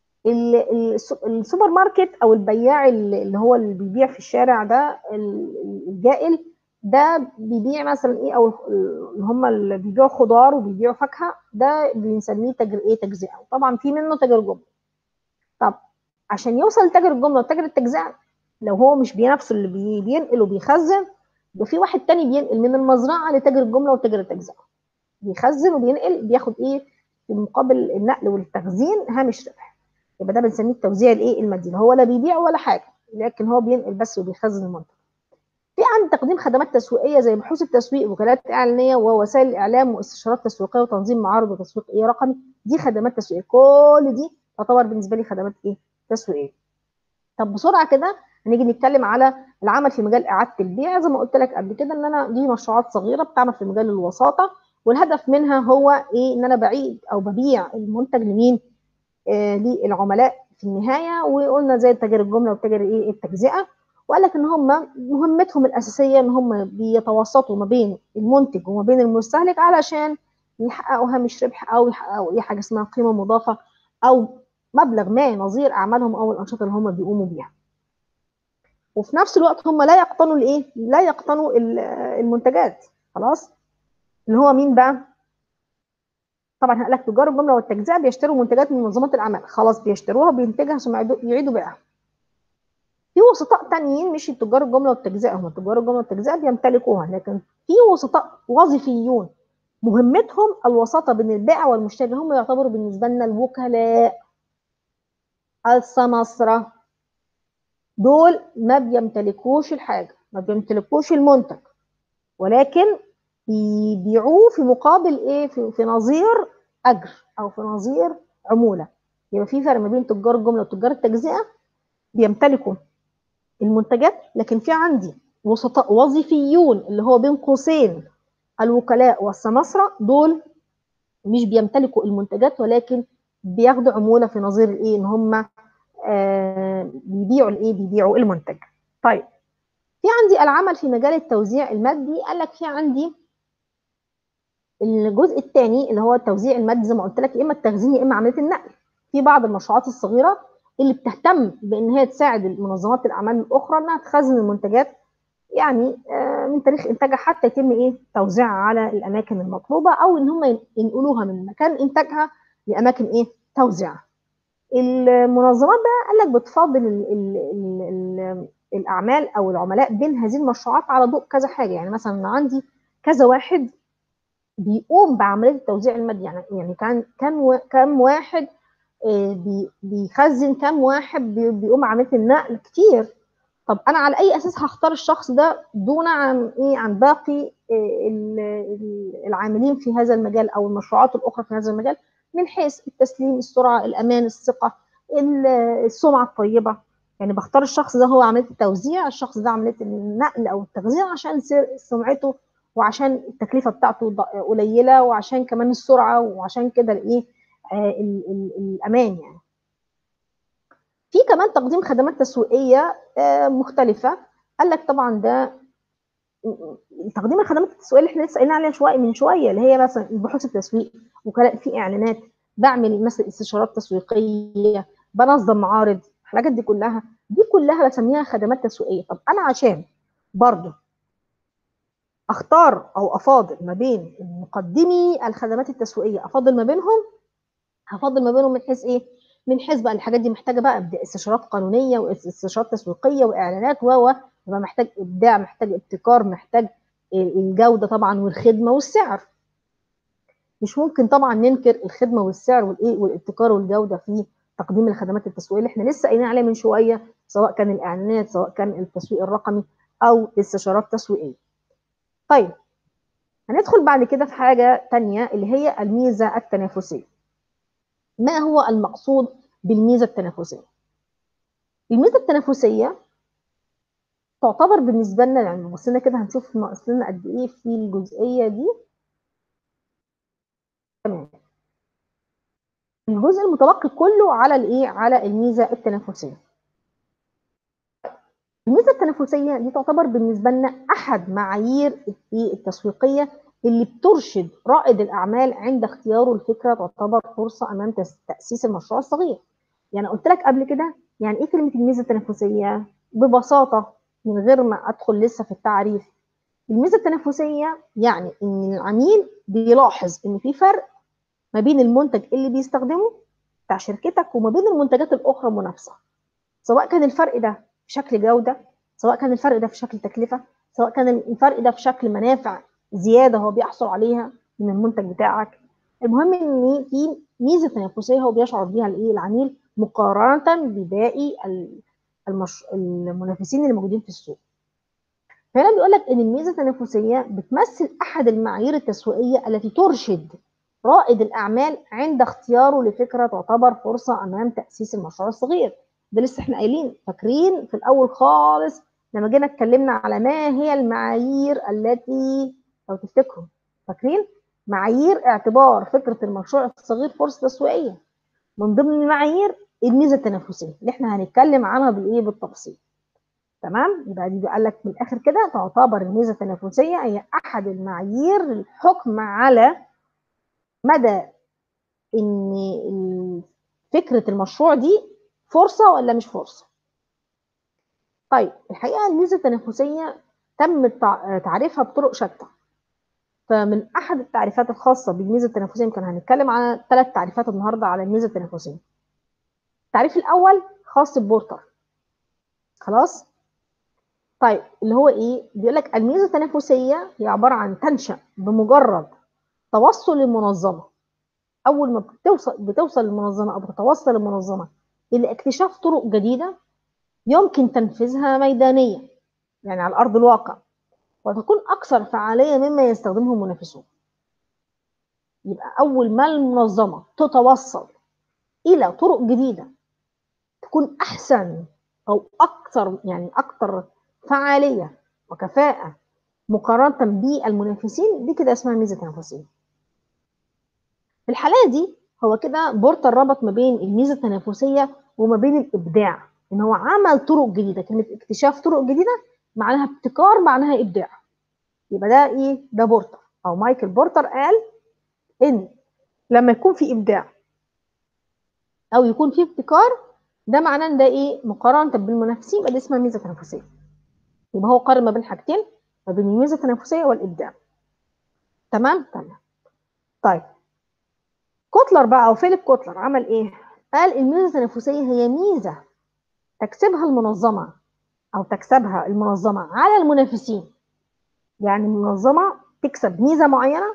السوبر ماركت او البياع اللي هو اللي بيبيع في الشارع ده الجائل ده بيبيع مثلا ايه او اللي هم اللي بيبيعوا خضار وبيبيعوا فاكهه ده بنسميه تاجر ايه تجزئه طبعا في منه تاجر جمله طب عشان يوصل لتاجر الجمله وتاجر التجزئه لو هو مش بنفسه اللي بينقل وبيخزن ده في واحد تاني بينقل من المزرعه لتاجر الجمله وتاجر التجزئه بيخزن وبينقل بياخد ايه في مقابل النقل والتخزين هامش ربح يبقى ده بنسميه التوزيع الايه المادي هو لا بيبيع ولا حاجه لكن هو بينقل بس وبيخزن المنتج في عند تقديم خدمات تسويقيه زي بحوث التسويق وكالات اعلانيه ووسائل الاعلام واستشارات تسويقيه وتنظيم معارض وتسويقيه رقمي دي خدمات تسويقيه كل دي تعتبر بالنسبه لي خدمات ايه تسويقيه طب بسرعه كده هنيجي نتكلم على العمل في مجال اعاده البيع زي ما قلت لك قبل كده ان انا دي مشروعات صغيره بتعمل في مجال الوساطه والهدف منها هو ايه ان انا بعيد او ببيع المنتج لمين آه للعملاء في النهايه وقلنا زي تاجر الجمله وتاجر ايه التجزئه وقال لك ان هم مهمتهم الاساسيه ان هم بيتوسطوا ما بين المنتج وما بين المستهلك علشان يحققوا هامش ربح او يحققوا ايه حاجه اسمها قيمه مضافه او مبلغ ما نظير اعمالهم او الانشطه اللي هم بيقوموا بيها وفي نفس الوقت هم لا يقتنوا الايه لا يقتنوا المنتجات خلاص اللي هو مين بقى طبعا هقول لك تجار الجمله والتجزئه بيشتروا منتجات من منظمات الاعمال خلاص بيشتروها بينتجها ثم يعيدوا بيعها في وسطاء تانيين مش تجار الجمله والتجزئه هم تجار الجمله والتجزئه بيمتلكوها لكن في وسطاء وظيفيون مهمتهم الوساطه بين البائع والمشتري هم يعتبروا بالنسبه لنا الوكلاء السماسره دول ما بيمتلكوش الحاجه ما بيمتلكوش المنتج ولكن بيبيعوه في مقابل ايه في, في نظير اجر او في نظير عموله يبقى في فرق ما بين تجار الجمله وتجار التجزئه بيمتلكوا المنتجات لكن في عندي وسطاء وظيفيون اللي هو بين قوسين الوكلاء والسماسرة دول مش بيمتلكوا المنتجات ولكن بياخدوا عمولة في نظير الايه ان هم آه بيبيعوا الايه بيبيعوا المنتج طيب في عندي العمل في مجال التوزيع المادي قال لك في عندي الجزء الثاني اللي هو التوزيع المادي زي ما قلت لك يا اما التخزين يا اما عمليه النقل في بعض المشروعات الصغيره اللي بتهتم بان هي تساعد منظمات الاعمال الاخرى انها تخزن المنتجات يعني من تاريخ انتاجها حتى يتم ايه توزيعها على الاماكن المطلوبه او ان هم ينقلوها من مكان انتاجها لاماكن ايه توزيعها المنظمات بقى قال لك بتفاضل ال ال ال ال الاعمال او العملاء بين هذه المشروعات على ضوء كذا حاجه يعني مثلا عندي كذا واحد بيقوم بعمليه التوزيع المادي يعني يعني كان كان كم واحد بيخزن كام واحد بيقوم عمليه النقل كتير طب انا على اي اساس هختار الشخص ده دون عن ايه عن باقي العاملين في هذا المجال او المشروعات الاخرى في هذا المجال من حيث التسليم السرعه الامان الثقه السمعه الطيبه يعني بختار الشخص ده هو عمليه التوزيع الشخص ده عمليه النقل او التخزين عشان سمعته وعشان التكلفه بتاعته قليله وعشان كمان السرعه وعشان كده الايه الامان يعني في كمان تقديم خدمات تسويقيه مختلفه قال لك طبعا ده تقديم الخدمات التسويقيه اللي احنا لسه قايلين عليها شويه من شويه اللي هي مثلا بحوث التسويق وكلاء في اعلانات بعمل مثلا استشارات تسويقيه بنظم معارض الحاجات دي كلها دي كلها بسميها خدمات تسويقيه طب انا عشان برضه اختار او افاضل ما بين مقدمي الخدمات التسويقيه افاضل ما بينهم هفضل ما بينهم من حيث ايه من حيث بقى الحاجات دي محتاجه بقى استشارات قانونيه واستشارات تسويقيه واعلانات و يبقى محتاج ابداع محتاج ابتكار محتاج الجوده طبعا والخدمه والسعر مش ممكن طبعا ننكر الخدمه والسعر والايه والابتكار والجوده في تقديم الخدمات التسويقيه اللي احنا لسه قايلين عليها من شويه سواء كان الاعلانات سواء كان التسويق الرقمي او استشارات تسويقيه. طيب هندخل بعد كده في حاجه ثانيه اللي هي الميزه التنافسيه. ما هو المقصود بالميزه التنافسيه؟ الميزه التنافسيه تعتبر بالنسبه لنا يعني بصينا كده هنشوف ناقص لنا قد ايه في الجزئيه دي تمام الجزء المتبقي كله على الايه على الميزه التنافسيه الميزه التنافسيه دي تعتبر بالنسبه لنا احد معايير التسويقيه اللي بترشد رائد الاعمال عند اختياره الفكره تعتبر فرصه امام تاسيس المشروع الصغير يعني قلت لك قبل كده يعني ايه كلمه الميزه التنافسيه ببساطه من غير ما ادخل لسه في التعريف الميزه التنافسيه يعني ان العميل بيلاحظ ان في فرق ما بين المنتج اللي بيستخدمه بتاع شركتك وما بين المنتجات الاخرى المنافسه سواء كان الفرق ده في شكل جوده سواء كان الفرق ده في شكل تكلفه سواء كان الفرق ده في شكل منافع زياده هو بيحصل عليها من المنتج بتاعك المهم ان في ميزه تنافسيه هو بيشعر بيها الايه العميل مقارنه بباقي المش... المنافسين اللي موجودين في السوق فهنا بيقول لك ان الميزه التنافسيه بتمثل احد المعايير التسويقيه التي ترشد رائد الاعمال عند اختياره لفكره تعتبر فرصه امام تاسيس المشروع الصغير ده لسه احنا قايلين فاكرين في الاول خالص لما جينا اتكلمنا على ما هي المعايير التي لو تفتكروا فاكرين معايير اعتبار فكره المشروع الصغير فرصه تسويقيه من ضمن المعايير الميزه التنافسيه اللي احنا هنتكلم عنها بالايه بالتفصيل تمام يبقى دي قال لك من الاخر كده تعتبر الميزه التنافسيه هي احد المعايير للحكم على مدى ان فكره المشروع دي فرصه ولا مش فرصه طيب الحقيقه الميزه التنافسيه تم تعريفها بطرق شتى فمن احد التعريفات الخاصه بالميزه التنافسيه يمكن هنتكلم عن ثلاث تعريفات النهارده على الميزه التنافسيه التعريف الاول خاص ببورتر خلاص طيب اللي هو ايه بيقول لك الميزه التنافسيه هي عباره عن تنشا بمجرد توصل المنظمه اول ما بتوصل بتوصل المنظمه او بتتوصل المنظمه الى اكتشاف طرق جديده يمكن تنفيذها ميدانيا يعني على ارض الواقع وتكون اكثر فعاليه مما يستخدمه المنافسون يبقى اول ما المنظمه تتوصل الى طرق جديده تكون احسن او اكثر يعني اكثر فعاليه وكفاءه مقارنه بالمنافسين دي كده اسمها ميزه تنافسيه في الحالة دي هو كده بورتر ربط ما بين الميزة التنافسية وما بين الإبداع إن هو عمل طرق جديدة كلمة اكتشاف طرق جديدة معناها ابتكار معناها إبداع يبقى ده إيه ده بورتر أو مايكل بورتر قال إن لما يكون في إبداع أو يكون في ابتكار ده معناه إن ده إيه مقارنة بالمنافسين يبقى دي اسمها ميزة تنافسية يبقى هو قارن ما بين حاجتين ما بين الميزة التنافسية والإبداع تمام تمام طيب كوتلر بقى او فيليب كوتلر عمل ايه قال الميزه التنافسيه هي ميزه تكسبها المنظمه او تكسبها المنظمه على المنافسين يعني المنظمه تكسب ميزه معينه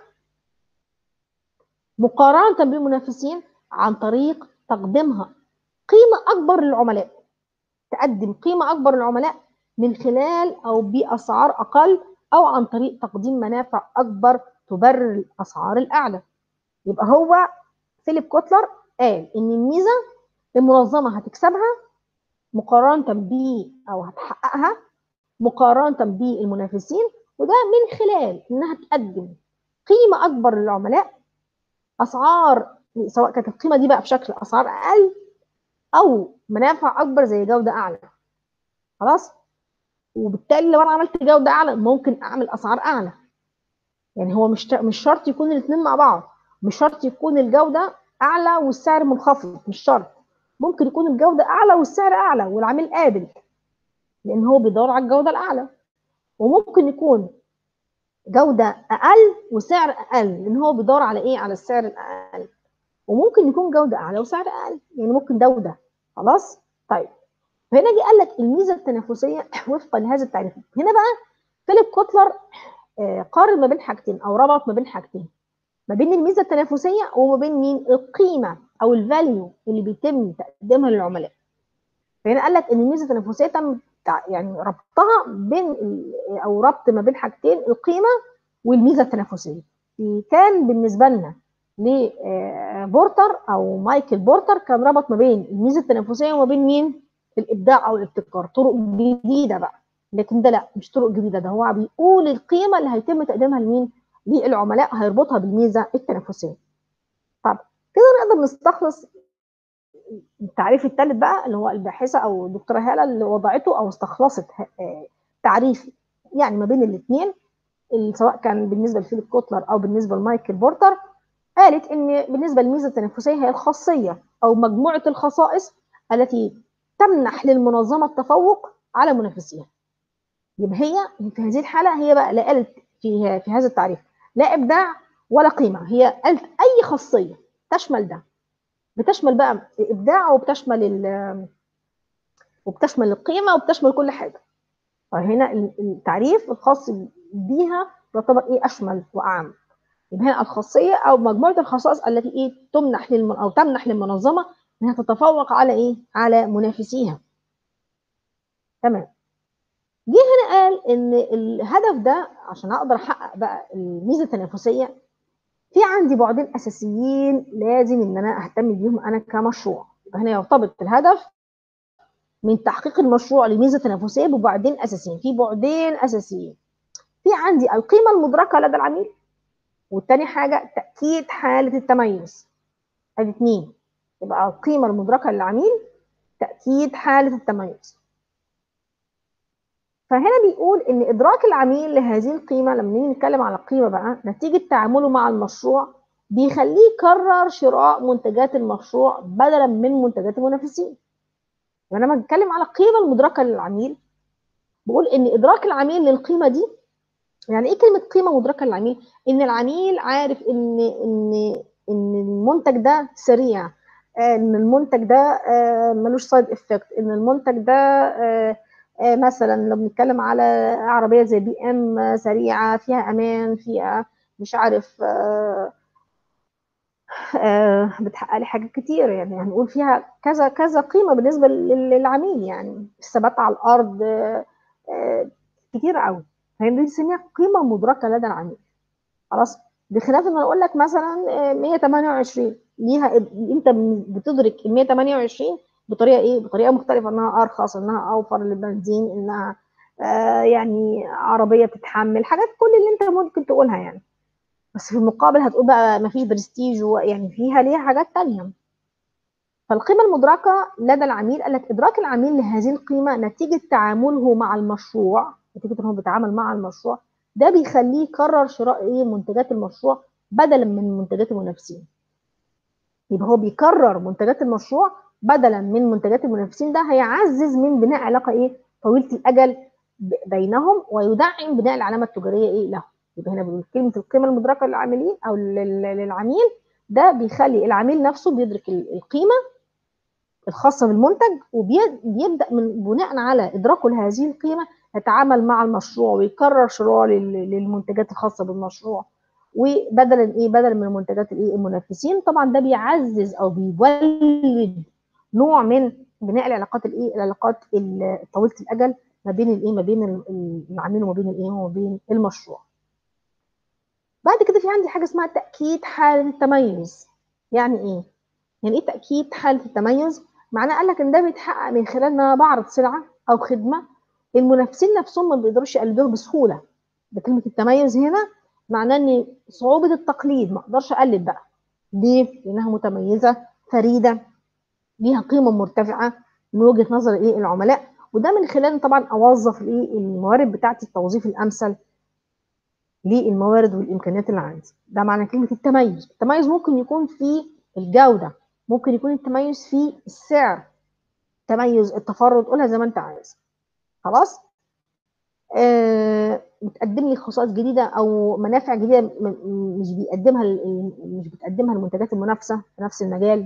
مقارنه بالمنافسين عن طريق تقديمها قيمه اكبر للعملاء تقدم قيمه اكبر للعملاء من خلال او باسعار اقل او عن طريق تقديم منافع اكبر تبرر الاسعار الاعلى يبقى هو فيليب كوتلر قال ان الميزه المنظمه هتكسبها مقارنه ب او هتحققها مقارنه بالمنافسين وده من خلال انها تقدم قيمه اكبر للعملاء اسعار سواء كانت القيمه دي بقى بشكل اسعار اقل او منافع اكبر زي جوده اعلى خلاص وبالتالي لو انا عملت جوده اعلى ممكن اعمل اسعار اعلى يعني هو مش مش شرط يكون الاثنين مع بعض مش شرط يكون الجوده اعلى والسعر منخفض مش شرط ممكن يكون الجوده اعلى والسعر اعلى والعميل قابل لان هو بيدور على الجوده الاعلى وممكن يكون جوده اقل وسعر اقل لان هو بيدور على ايه على السعر الاقل وممكن يكون جوده اعلى وسعر اقل يعني ممكن ده وده خلاص طيب فهنا جه قال لك الميزه التنافسيه وفقا لهذا التعريف هنا بقى فيليب كوتلر آه، قارن ما بين حاجتين او ربط ما بين حاجتين ما بين الميزه التنافسيه وما بين مين القيمه او الفاليو اللي بيتم تقديمها للعملاء فهنا قال لك ان الميزه التنافسيه تم يعني ربطها بين او ربط ما بين حاجتين القيمه والميزه التنافسيه كان بالنسبه لنا لبورتر او مايكل بورتر كان ربط ما بين الميزه التنافسيه وما بين مين الابداع او الابتكار طرق جديده بقى لكن ده لا مش طرق جديده ده هو بيقول القيمه اللي هيتم تقديمها لمين للعملاء هيربطها بالميزه التنافسيه طب كده نقدر نستخلص التعريف الثالث بقى اللي هو الباحثه او الدكتوره هاله اللي وضعته او استخلصت تعريف يعني ما بين الاثنين سواء كان بالنسبه لفيليب كوتلر او بالنسبه لمايكل بورتر قالت ان بالنسبه للميزه التنافسيه هي الخاصيه او مجموعه الخصائص التي تمنح للمنظمه التفوق على منافسيها يبقى هي في هذه الحاله هي بقى لا قالت في في هذا التعريف لا ابداع ولا قيمه هي قالت اي خاصيه تشمل ده بتشمل بقى الابداع وبتشمل ال وبتشمل القيمه وبتشمل كل حاجه فهنا التعريف الخاص بيها يعتبر ايه اشمل واعم يبقى هنا الخاصيه او مجموعه الخصائص التي ايه تمنح للمن او تمنح للمنظمه انها تتفوق على ايه على منافسيها تمام جه هنا قال ان الهدف ده عشان اقدر احقق بقى الميزه التنافسيه في عندي بعدين اساسيين لازم ان انا اهتم بيهم انا كمشروع هنا يرتبط الهدف من تحقيق المشروع لميزه تنافسيه ببعدين اساسيين في بعدين اساسيين في عندي القيمه المدركه لدى العميل والتاني حاجه تاكيد حاله التميز ادي اتنين يبقى القيمه المدركه للعميل تاكيد حاله التميز فهنا بيقول ان ادراك العميل لهذه القيمه لما نيجي نتكلم على القيمه بقى نتيجه تعامله مع المشروع بيخليه يكرر شراء منتجات المشروع بدلا من منتجات المنافسين يعني لما بتكلم على القيمه المدركه للعميل بقول ان ادراك العميل للقيمه دي يعني ايه كلمه قيمه مدركه للعميل ان العميل عارف ان ان ان المنتج ده سريع ان المنتج ده ملوش سايد افكت ان المنتج ده مثلا لو بنتكلم على عربيه زي بي ام سريعه فيها امان فيها مش عارف بتحقق لي حاجات كتير يعني هنقول فيها كذا كذا قيمه بالنسبه للعميل يعني الثبات على الارض كتير قوي فهي دي بنسميها قيمه مدركه لدى العميل خلاص بخلاف ان اقول لك مثلا 128 ليها انت بتدرك ال 128 بطريقه ايه بطريقه مختلفه انها ارخص انها اوفر للبنزين انها آه يعني عربيه بتتحمل حاجات كل اللي انت ممكن تقولها يعني بس في المقابل هتقول بقى ما فيش برستيج يعني فيها ليها حاجات تانية فالقيمة المدركة لدى العميل قال لك إدراك العميل لهذه القيمة نتيجة تعامله مع المشروع نتيجة إن هو بيتعامل مع المشروع ده بيخليه يكرر شراء إيه منتجات المشروع بدلا من منتجات المنافسين يبقى هو بيكرر منتجات المشروع بدلا من منتجات المنافسين ده هيعزز من بناء علاقه ايه طويله الاجل بينهم ويدعم بناء العلامه التجاريه ايه له يبقى هنا بنقول كلمه القيمه المدركه للعاملين او للعميل ده بيخلي العميل نفسه بيدرك القيمه الخاصه بالمنتج وبيبدا من بناء على ادراكه لهذه القيمه يتعامل مع المشروع ويكرر شراء للمنتجات الخاصه بالمشروع وبدلا ايه بدلا من منتجات الايه المنافسين طبعا ده بيعزز او بيولد نوع من بناء العلاقات الايه العلاقات طويله الاجل ما بين الايه ما بين العميل وما بين الايه وما بين المشروع بعد كده في عندي حاجه اسمها تاكيد حاله التميز يعني ايه يعني ايه تاكيد حاله التميز معناه قال لك ان ده بيتحقق من خلال ان انا بعرض سلعه او خدمه المنافسين نفسهم ما بيقدروش يقلدوها بسهوله بكلمه التميز هنا معناه ان صعوبه التقليد ما اقدرش اقلد بقى ليه لانها متميزه فريده ليها قيمه مرتفعه من وجهه نظر ايه العملاء وده من خلال طبعا اوظف الايه الموارد بتاعتي التوظيف الامثل للموارد والامكانيات اللي عندي ده معنى كلمه التميز التميز ممكن يكون في الجوده ممكن يكون التميز في السعر تميز التفرد قولها زي ما انت عايز خلاص آه بتقدم لي خصائص جديده او منافع جديده مش بيقدمها مش بتقدمها المنتجات المنافسه في نفس المجال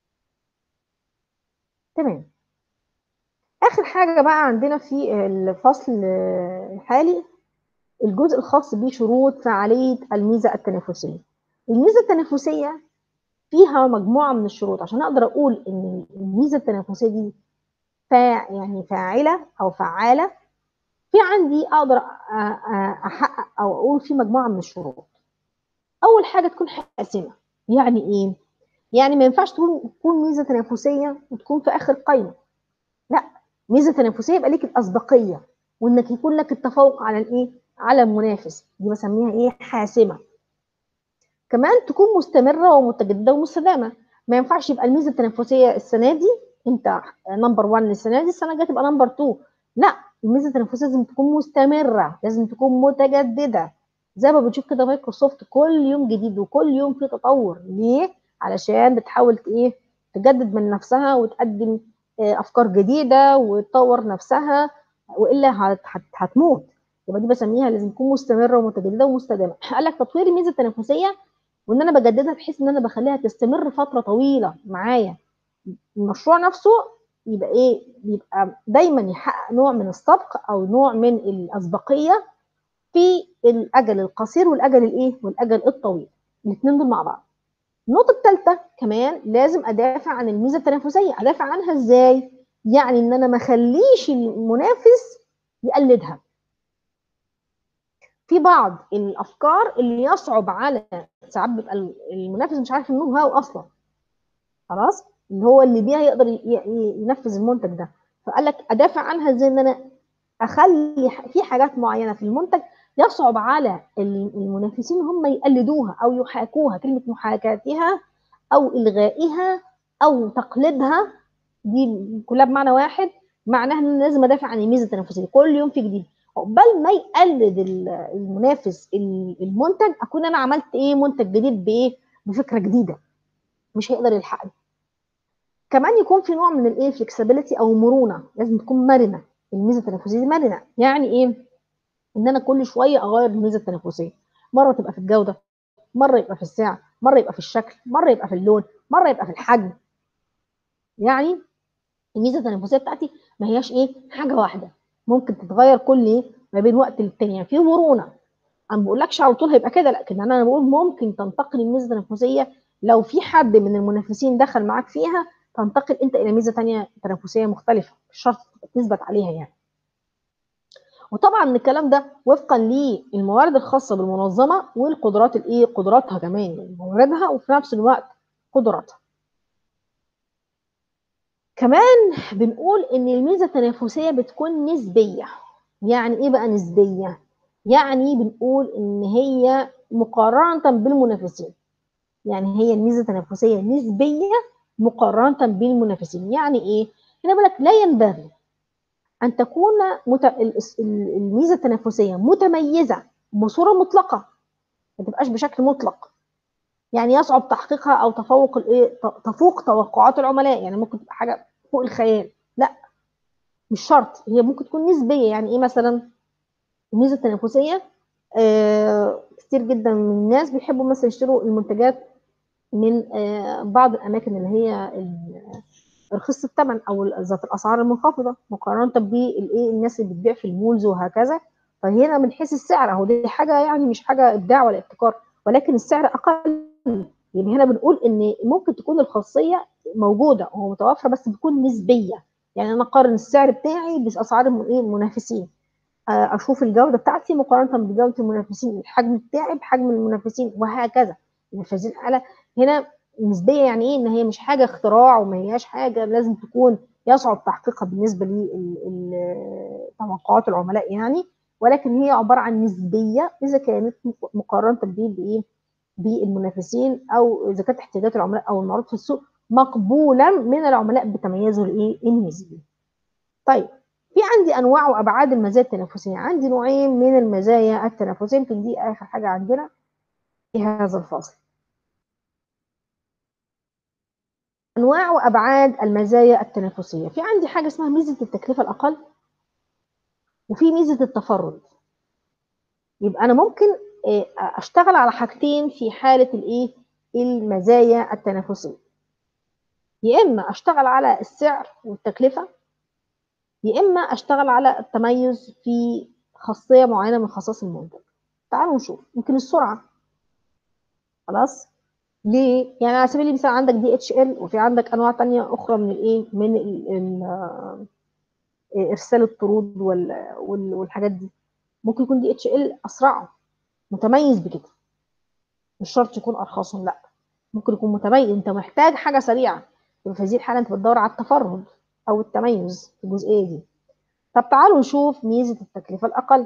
تمام اخر حاجه بقى عندنا في الفصل الحالي الجزء الخاص بشروط فعاليه الميزه التنافسيه الميزه التنافسيه فيها مجموعه من الشروط عشان اقدر اقول ان الميزه التنافسيه دي فا يعني فاعله او فعاله في عندي اقدر احقق او اقول في مجموعه من الشروط اول حاجه تكون حاسمه يعني ايه يعني ما ينفعش تكون تكون ميزه تنافسيه وتكون في اخر قائمه لا ميزه تنافسيه يبقى ليك الاسبقيه وانك يكون لك التفوق على الايه على المنافس دي بسميها ايه حاسمه كمان تكون مستمره ومتجدده ومستدامه ما ينفعش يبقى الميزه التنافسيه السنه دي انت نمبر 1 السنه دي السنه الجايه تبقى نمبر 2 لا الميزه التنافسيه لازم تكون مستمره لازم تكون متجدده زي ما بنشوف كده مايكروسوفت كل يوم جديد وكل يوم في تطور ليه علشان بتحاول ايه تجدد من نفسها وتقدم افكار جديده وتطور نفسها والا هت هت هتموت يبقى دي بسميها لازم تكون مستمره ومتجدده ومستدامه قال لك تطوير الميزه التنافسيه وان انا بجددها بحيث ان انا بخليها تستمر فتره طويله معايا المشروع نفسه يبقى ايه بيبقى دايما يحقق نوع من السبق او نوع من الاسبقيه في الاجل القصير والاجل الايه والاجل الطويل الاثنين دول مع بعض النقطه الثالثه كمان لازم ادافع عن الميزه التنافسيه ادافع عنها ازاي يعني ان انا ما اخليش المنافس يقلدها في بعض الافكار اللي يصعب على ساعات بيبقى المنافس مش عارف النو هاو اصلا خلاص اللي هو اللي بيها يقدر ينفذ المنتج ده فقال لك ادافع عنها ازاي ان انا اخلي في حاجات معينه في المنتج يصعب على المنافسين هم يقلدوها او يحاكوها كلمه محاكاتها او الغائها او تقليدها دي كلها بمعنى واحد معناها ان انا لازم ادافع عن الميزه التنافسيه كل يوم في جديد عقبال ما يقلد المنافس المنتج اكون انا عملت ايه منتج جديد بايه بفكره جديده مش هيقدر يلحقني كمان يكون في نوع من الايه فلكسبيليتي او مرونه لازم تكون مرنه الميزه التنافسيه دي مرنه يعني ايه ان انا كل شويه اغير الميزه التنافسيه مره تبقى في الجوده مره يبقى في السعر مره يبقى في الشكل مره يبقى في اللون مره يبقى في الحجم يعني الميزه التنافسيه بتاعتي ما هياش ايه حاجه واحده ممكن تتغير كل ايه ما بين وقت للتاني يعني في مرونه انا ما بقولكش على طول هيبقى كده لكن انا بقول ممكن تنتقل الميزه التنافسيه لو في حد من المنافسين دخل معاك فيها تنتقل انت الى ميزه ثانيه تنافسيه مختلفه مش شرط تثبت عليها يعني وطبعا الكلام ده وفقا للموارد الخاصه بالمنظمه والقدرات الايه قدراتها كمان مواردها وفي نفس الوقت قدراتها كمان بنقول ان الميزه التنافسيه بتكون نسبيه يعني ايه بقى نسبيه يعني بنقول ان هي مقارنه بالمنافسين يعني هي الميزه التنافسيه نسبيه مقارنه بالمنافسين يعني ايه هنا بقول لك لا ينبغي ان تكون مت... الميزه التنافسيه متميزه بصوره مطلقه ما تبقاش بشكل مطلق يعني يصعب تحقيقها او تفوق الايه تفوق توقعات العملاء يعني ممكن تبقى حاجه فوق الخيال لا مش شرط هي ممكن تكون نسبيه يعني ايه مثلا الميزه التنافسيه آه كتير جدا من الناس بيحبوا مثلا يشتروا المنتجات من آه بعض الاماكن اللي هي رخيصه الثمن او ذات الاسعار المنخفضه مقارنه بالايه الناس اللي بتبيع في المولز وهكذا فهنا من حيث السعر اهو دي حاجه يعني مش حاجه ابداع ولا ابتكار ولكن السعر اقل يبقى هنا بنقول ان ممكن تكون الخاصيه موجوده ومتوفره بس بتكون نسبيه يعني انا اقارن السعر بتاعي باسعار المنافسين اشوف الجوده بتاعتي مقارنه بجوده المنافسين الحجم بتاعي بحجم المنافسين وهكذا المنافسين على هنا نسبيه يعني ايه ان هي مش حاجه اختراع وما هياش حاجه لازم تكون يصعب تحقيقها بالنسبه لتوقعات العملاء يعني ولكن هي عباره عن نسبيه اذا كانت مقارنه بايه بالمنافسين او اذا كانت احتياجات العملاء او المعروض في السوق مقبولا من العملاء بتميزه الايه النسبي طيب في عندي انواع وابعاد المزايا التنافسيه عندي نوعين من المزايا التنافسيه يمكن دي اخر حاجه عندنا في هذا الفصل انواع وابعاد المزايا التنافسيه في عندي حاجه اسمها ميزه التكلفه الاقل وفي ميزه التفرد يبقى انا ممكن اشتغل على حاجتين في حاله الايه المزايا التنافسيه يا اما اشتغل على السعر والتكلفه يا اما اشتغل على التميز في خاصيه معينه من خصائص المنتج تعالوا نشوف يمكن السرعه خلاص ليه يعني على سبيل المثال عندك دي اتش ال وفي عندك انواع تانية اخرى من الايه من ال ال ارسال الطرود وال والحاجات دي ممكن يكون دي اتش ال اسرعه متميز بكده مش شرط يكون ارخصهم لا ممكن يكون متميز انت محتاج حاجه سريعه يبقى في هذه الحاله انت بتدور على التفرد او التميز في الجزئيه دي طب تعالوا نشوف ميزه التكلفه الاقل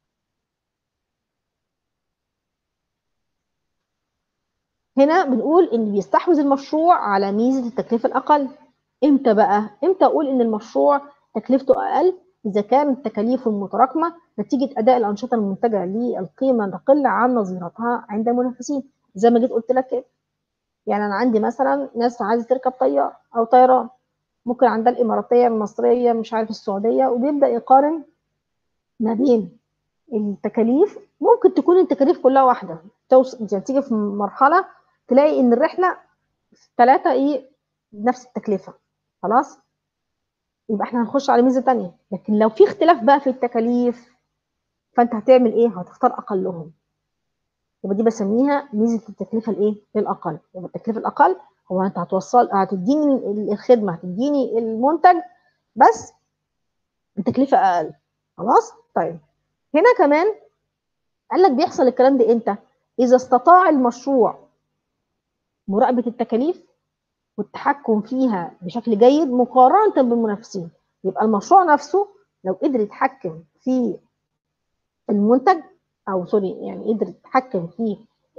هنا بنقول ان بيستحوذ المشروع على ميزه التكلفه الاقل امتى بقى امتى اقول ان المشروع تكلفته اقل اذا كانت تكاليفه متراكمه نتيجه اداء الانشطه المنتجه للقيمه تقل عن نظيرتها عند المنافسين زي ما جيت قلت لك كده يعني انا عندي مثلا ناس عايزه تركب طيار او طيران ممكن عندها الاماراتيه المصريه مش عارف السعوديه وبيبدا يقارن ما بين التكاليف ممكن تكون التكاليف كلها واحده توصل يعني تيجي في مرحله تلاقي ان الرحله ثلاثه ايه نفس التكلفه خلاص يبقى احنا هنخش على ميزه ثانيه لكن لو في اختلاف بقى في التكاليف فانت هتعمل ايه هتختار اقلهم يبقى دي بسميها ميزه التكلفه الايه الاقل يبقى التكلفه الاقل هو انت هتوصل هتديني الخدمه هتديني المنتج بس التكلفه اقل خلاص طيب هنا كمان قال لك بيحصل الكلام ده امتى اذا استطاع المشروع مراقبه التكاليف والتحكم فيها بشكل جيد مقارنه بالمنافسين يبقى المشروع نفسه لو قدر يتحكم في المنتج او سوري يعني قدر يتحكم في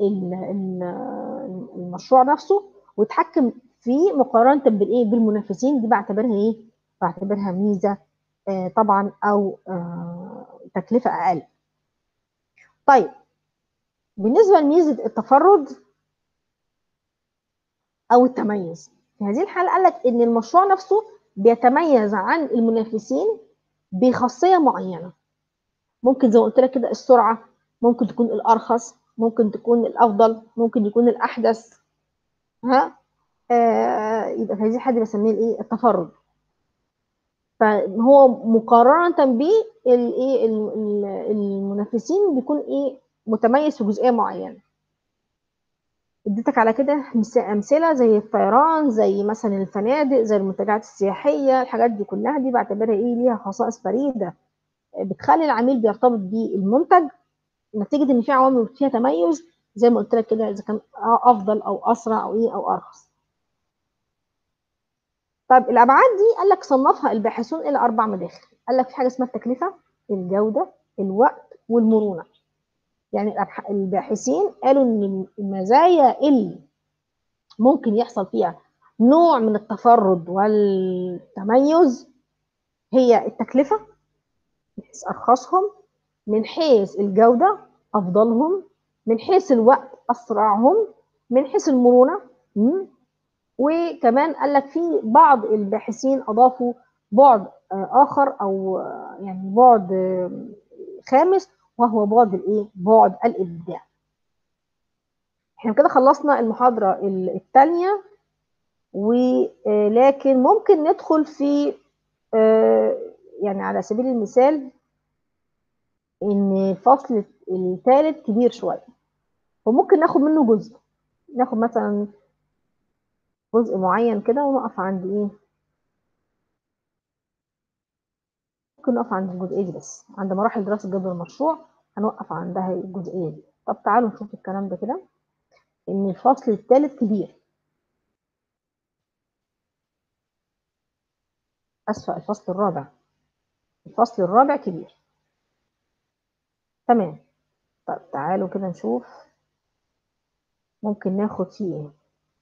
المشروع نفسه ويتحكم فيه مقارنه بالايه بالمنافسين دي بعتبرها ايه بعتبرها ميزه آه طبعا او آه تكلفه اقل طيب بالنسبه لميزه التفرد او التميز في هذه الحاله قال لك ان المشروع نفسه بيتميز عن المنافسين بخاصيه معينه ممكن زي ما قلت لك كده السرعه ممكن تكون الارخص ممكن تكون الافضل ممكن يكون الاحدث ها آه يبقى في هذه الحاله بسميه الايه التفرد فهو مقارنه بالايه المنافسين بيكون ايه متميز في جزئيه معينه اديتك على كده امثله زي الطيران زي مثلا الفنادق زي المنتجعات السياحيه الحاجات دي كلها دي بعتبرها ايه ليها خصائص فريده بتخلي العميل بيرتبط بالمنتج نتيجه ان في عوامل فيها تميز زي ما قلت لك كده اذا كان افضل او اسرع او ايه او ارخص طيب الابعاد دي قال لك صنفها الباحثون الى اربع مداخل قال لك في حاجه اسمها التكلفه الجوده الوقت والمرونه يعني الباحثين قالوا ان المزايا اللي ممكن يحصل فيها نوع من التفرد والتميز هي التكلفه من حيث ارخصهم من حيث الجوده افضلهم من حيث الوقت اسرعهم من حيث المرونه وكمان قال لك في بعض الباحثين اضافوا بعد اخر او يعني بعد خامس وهو بعد الايه بعد الابداع احنا كده خلصنا المحاضره الثانيه ولكن ممكن ندخل في يعني على سبيل المثال ان الفصل الثالث كبير شويه وممكن ناخد منه جزء ناخد مثلا جزء معين كده ونقف عند ايه ممكن نقف عند الجزئيه دي بس عند مراحل دراسه جدول المشروع هنوقف عندها الجزئيه دي طب تعالوا نشوف الكلام ده كده ان الفصل الثالث كبير اسفه الفصل الرابع الفصل الرابع كبير تمام طب تعالوا كده نشوف ممكن ناخد فيه ايه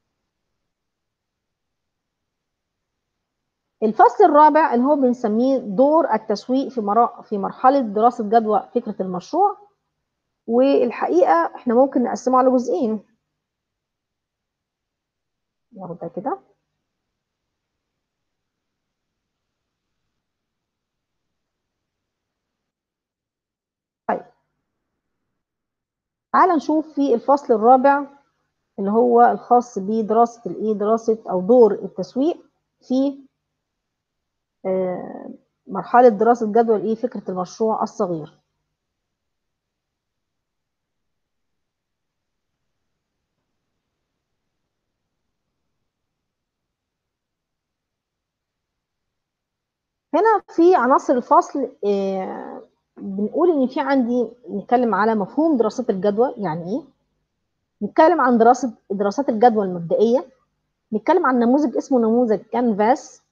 الفصل الرابع اللي هو بنسميه دور التسويق في مرا... في مرحله دراسه جدوى فكره المشروع والحقيقه احنا ممكن نقسمه على جزئين ناخد ده كده طيب تعال نشوف في الفصل الرابع اللي هو الخاص بدراسة الايه دراسة او دور التسويق في آه، مرحلة دراسة جدول ايه فكرة المشروع الصغير هنا في عناصر الفصل آه، بنقول ان في عندي نتكلم على مفهوم دراسات الجدوى يعني ايه نتكلم عن دراسه دراسات الجدوى المبدئيه نتكلم عن نموذج اسمه نموذج كانفاس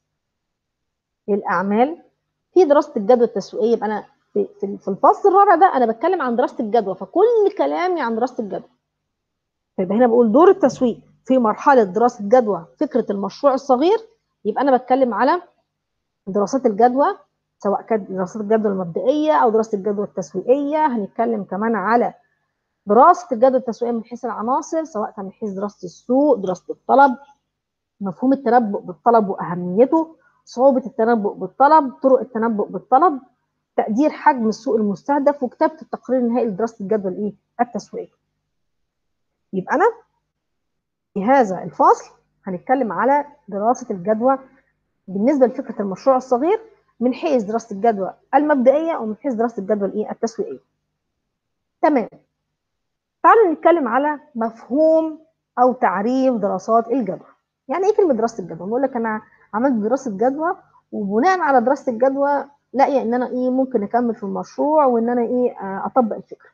للاعمال في دراسه الجدوى التسويقيه يبقى انا في في الفصل الرابع ده انا بتكلم عن دراسه الجدوى فكل كلامي عن دراسه الجدوى فيبقى هنا بقول دور التسويق في مرحله دراسه جدوى فكره المشروع الصغير يبقى انا بتكلم على دراسات الجدوى سواء كانت دراسات الجدوى المبدئيه او دراسه الجدوى التسويقيه هنتكلم كمان على دراسه الجدوى التسويقيه من حيث العناصر سواء كان من حيث دراسه السوق دراسه الطلب مفهوم التنبؤ بالطلب واهميته صعوبه التنبؤ بالطلب طرق التنبؤ بالطلب تقدير حجم السوق المستهدف وكتابه التقرير النهائي لدراسه الجدوى الايه التسويقيه يبقى انا في هذا الفصل هنتكلم على دراسه الجدوى بالنسبه لفكره المشروع الصغير من حيث دراسه الجدوى المبدئيه ومن حيث دراسه الجدوى الايه التسويقيه تمام تعالوا نتكلم على مفهوم او تعريف دراسات الجدوى يعني ايه كلمه دراسه الجدوى بقول لك انا عملت دراسه جدوى وبناء على دراسه الجدوى لاقيه ان انا ايه ممكن اكمل في المشروع وان انا ايه اطبق الفكره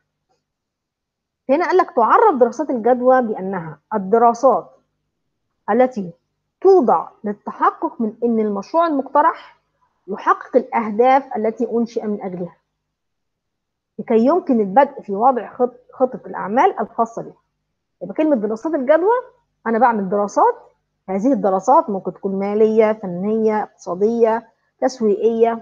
هنا قال لك تعرف دراسات الجدوى بانها الدراسات التي توضع للتحقق من ان المشروع المقترح يحقق الاهداف التي انشئ من اجلها لكي يمكن البدء في وضع خطه الاعمال الخاصه بها يبقى كلمه دراسات الجدوى انا بعمل دراسات هذه الدراسات ممكن تكون ماليه فنيه اقتصاديه تسويقيه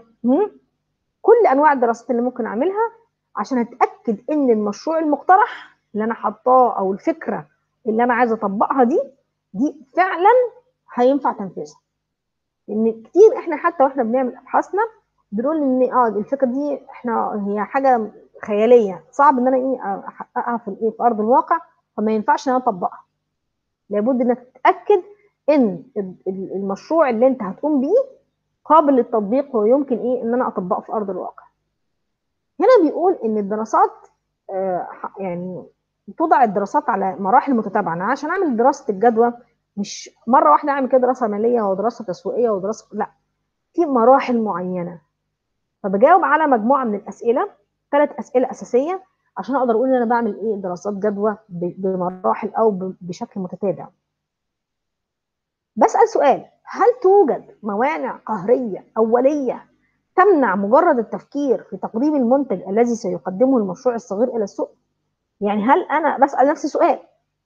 كل انواع الدراسات اللي ممكن اعملها عشان اتاكد ان المشروع المقترح اللي انا حطاه او الفكره اللي انا عايزه اطبقها دي دي فعلا هينفع تنفيذها لان كتير احنا حتى واحنا بنعمل ابحاثنا بنقول ان اه الفكره دي احنا هي حاجه خياليه صعب ان انا ايه احققها في الايه في ارض الواقع فما ينفعش ان انا اطبقها لابد انك تتاكد ان المشروع اللي انت هتقوم بيه قابل للتطبيق ويمكن ايه ان انا اطبقه في ارض الواقع هنا بيقول ان الدراسات آه يعني توضع الدراسات على مراحل متتابعه انا عشان اعمل دراسه الجدوى مش مره واحده اعمل كده دراسه ماليه ودراسه تسويقيه ودراسه لا في مراحل معينه فبجاوب على مجموعه من الاسئله ثلاث اسئله اساسيه عشان اقدر اقول ان انا بعمل ايه دراسات جدوى بمراحل او بشكل متتابع بسال سؤال هل توجد موانع قهريه اوليه تمنع مجرد التفكير في تقديم المنتج الذي سيقدمه المشروع الصغير الى السوق يعني هل انا بسال نفسي سؤال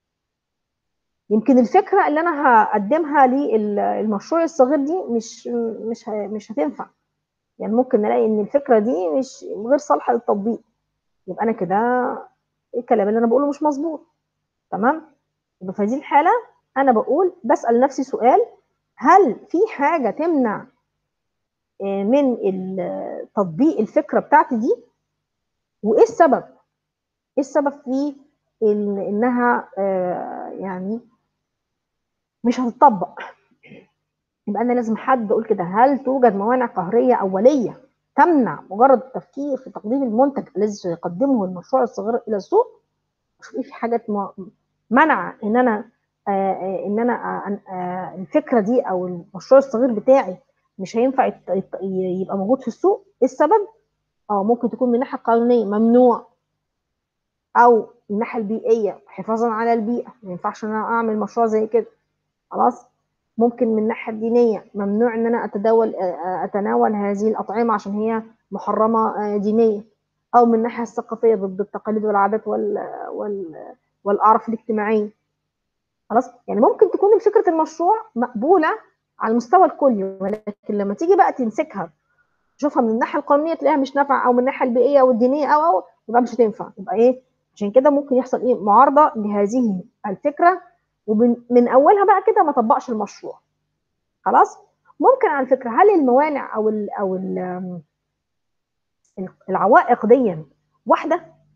يمكن الفكره اللي انا هقدمها للمشروع الصغير دي مش مش مش هتنفع يعني ممكن نلاقي ان الفكره دي مش غير صالحه للتطبيق يبقى انا كده الكلام اللي انا بقوله مش مظبوط تمام يبقى في هذه الحاله انا بقول بسال نفسي سؤال هل في حاجه تمنع من تطبيق الفكره بتاعتي دي وايه السبب ايه السبب في إن انها يعني مش هتطبق يبقى انا لازم حد اقول كده هل توجد موانع قهريه اوليه تمنع مجرد التفكير في تقديم المنتج الذي سيقدمه المشروع الصغير الى السوق اشوف ايه في حاجات منع ان انا آه ان انا آه الفكره دي او المشروع الصغير بتاعي مش هينفع يبقى موجود في السوق ايه السبب اه ممكن تكون من الناحيه القانونيه ممنوع او من الناحيه البيئيه حفاظا على البيئه ما ينفعش ان انا اعمل مشروع زي كده خلاص ممكن من الناحيه الدينيه ممنوع ان انا اتداول اتناول هذه الاطعمه عشان هي محرمه دينيا او من الناحيه الثقافيه ضد التقاليد والعادات وال... وال... والاعراف الاجتماعيه خلاص يعني ممكن تكون فكره المشروع مقبوله على المستوى الكلي ولكن لما تيجي بقى تمسكها تشوفها من الناحيه القانونيه تلاقيها مش نافعه او من الناحيه البيئيه او الدينيه او او يبقى مش هتنفع يبقى ايه عشان كده ممكن يحصل ايه معارضه لهذه الفكره ومن اولها بقى كده ما طبقش المشروع خلاص ممكن على فكره هل الموانع او ال او ال العوائق دي واحده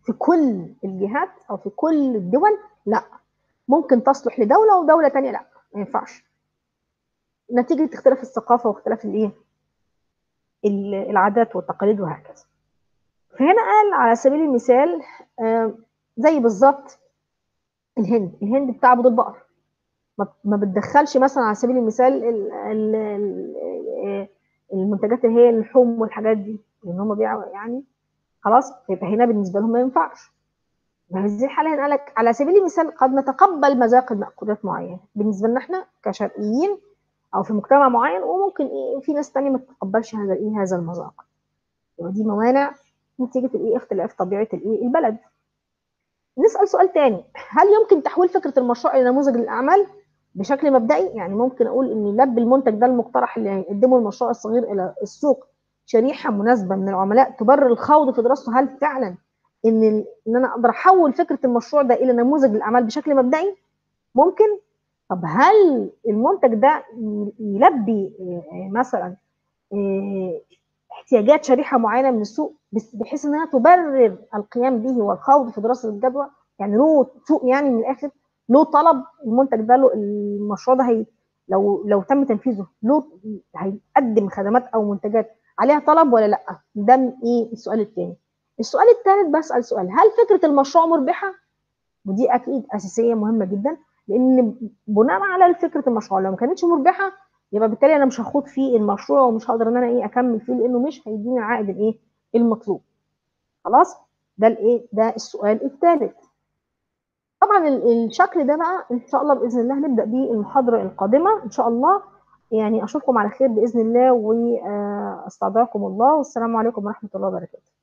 في كل الجهات او في كل الدول لا ممكن تصلح لدوله ودوله تانية لا ما ينفعش نتيجه اختلاف الثقافه واختلاف الايه العادات والتقاليد وهكذا فهنا قال على سبيل المثال زي بالظبط الهند الهند بتعبد البقر ما بتدخلش مثلا على سبيل المثال المنتجات اللي هي اللحوم والحاجات دي لان هم بيعوا يعني خلاص يبقى هنا بالنسبه لهم ما ينفعش بهذه الحاله هنا لك على سبيل المثال قد نتقبل مذاق المأكولات معينه بالنسبه لنا احنا كشرقيين او في مجتمع معين وممكن ايه في ناس تانية ما تتقبلش هذا الايه هذا المذاق يبقى دي موانع نتيجه الايه اختلاف طبيعه الايه البلد نسال سؤال تاني هل يمكن تحويل فكره المشروع الى نموذج للاعمال بشكل مبدئي يعني ممكن اقول ان لب المنتج ده المقترح اللي هيقدمه المشروع الصغير الى السوق شريحه مناسبه من العملاء تبرر الخوض في دراسته هل فعلا ان ان انا اقدر احول فكره المشروع ده الى نموذج للاعمال بشكل مبدئي ممكن طب هل المنتج ده يلبي مثلا احتياجات شريحه معينه من السوق بحيث انها تبرر القيام به والخوض في دراسه الجدوى يعني له سوق يعني من الاخر له طلب المنتج ده له المشروع ده هي لو لو تم تنفيذه له هيقدم خدمات او منتجات عليها طلب ولا لا ده ايه السؤال الثاني السؤال الثالث بسال سؤال هل فكره المشروع مربحه ودي اكيد اساسيه مهمه جدا لان بناء على فكره المشروع لو ما كانتش مربحه يبقى بالتالي انا مش هخوض في المشروع ومش هقدر ان انا ايه اكمل فيه لانه مش هيديني العائد الايه المطلوب خلاص ده الايه ده السؤال الثالث طبعا الشكل ده بقى ان شاء الله باذن الله هنبدا بيه المحاضره القادمه ان شاء الله يعني اشوفكم على خير باذن الله واستودعكم الله والسلام عليكم ورحمه الله وبركاته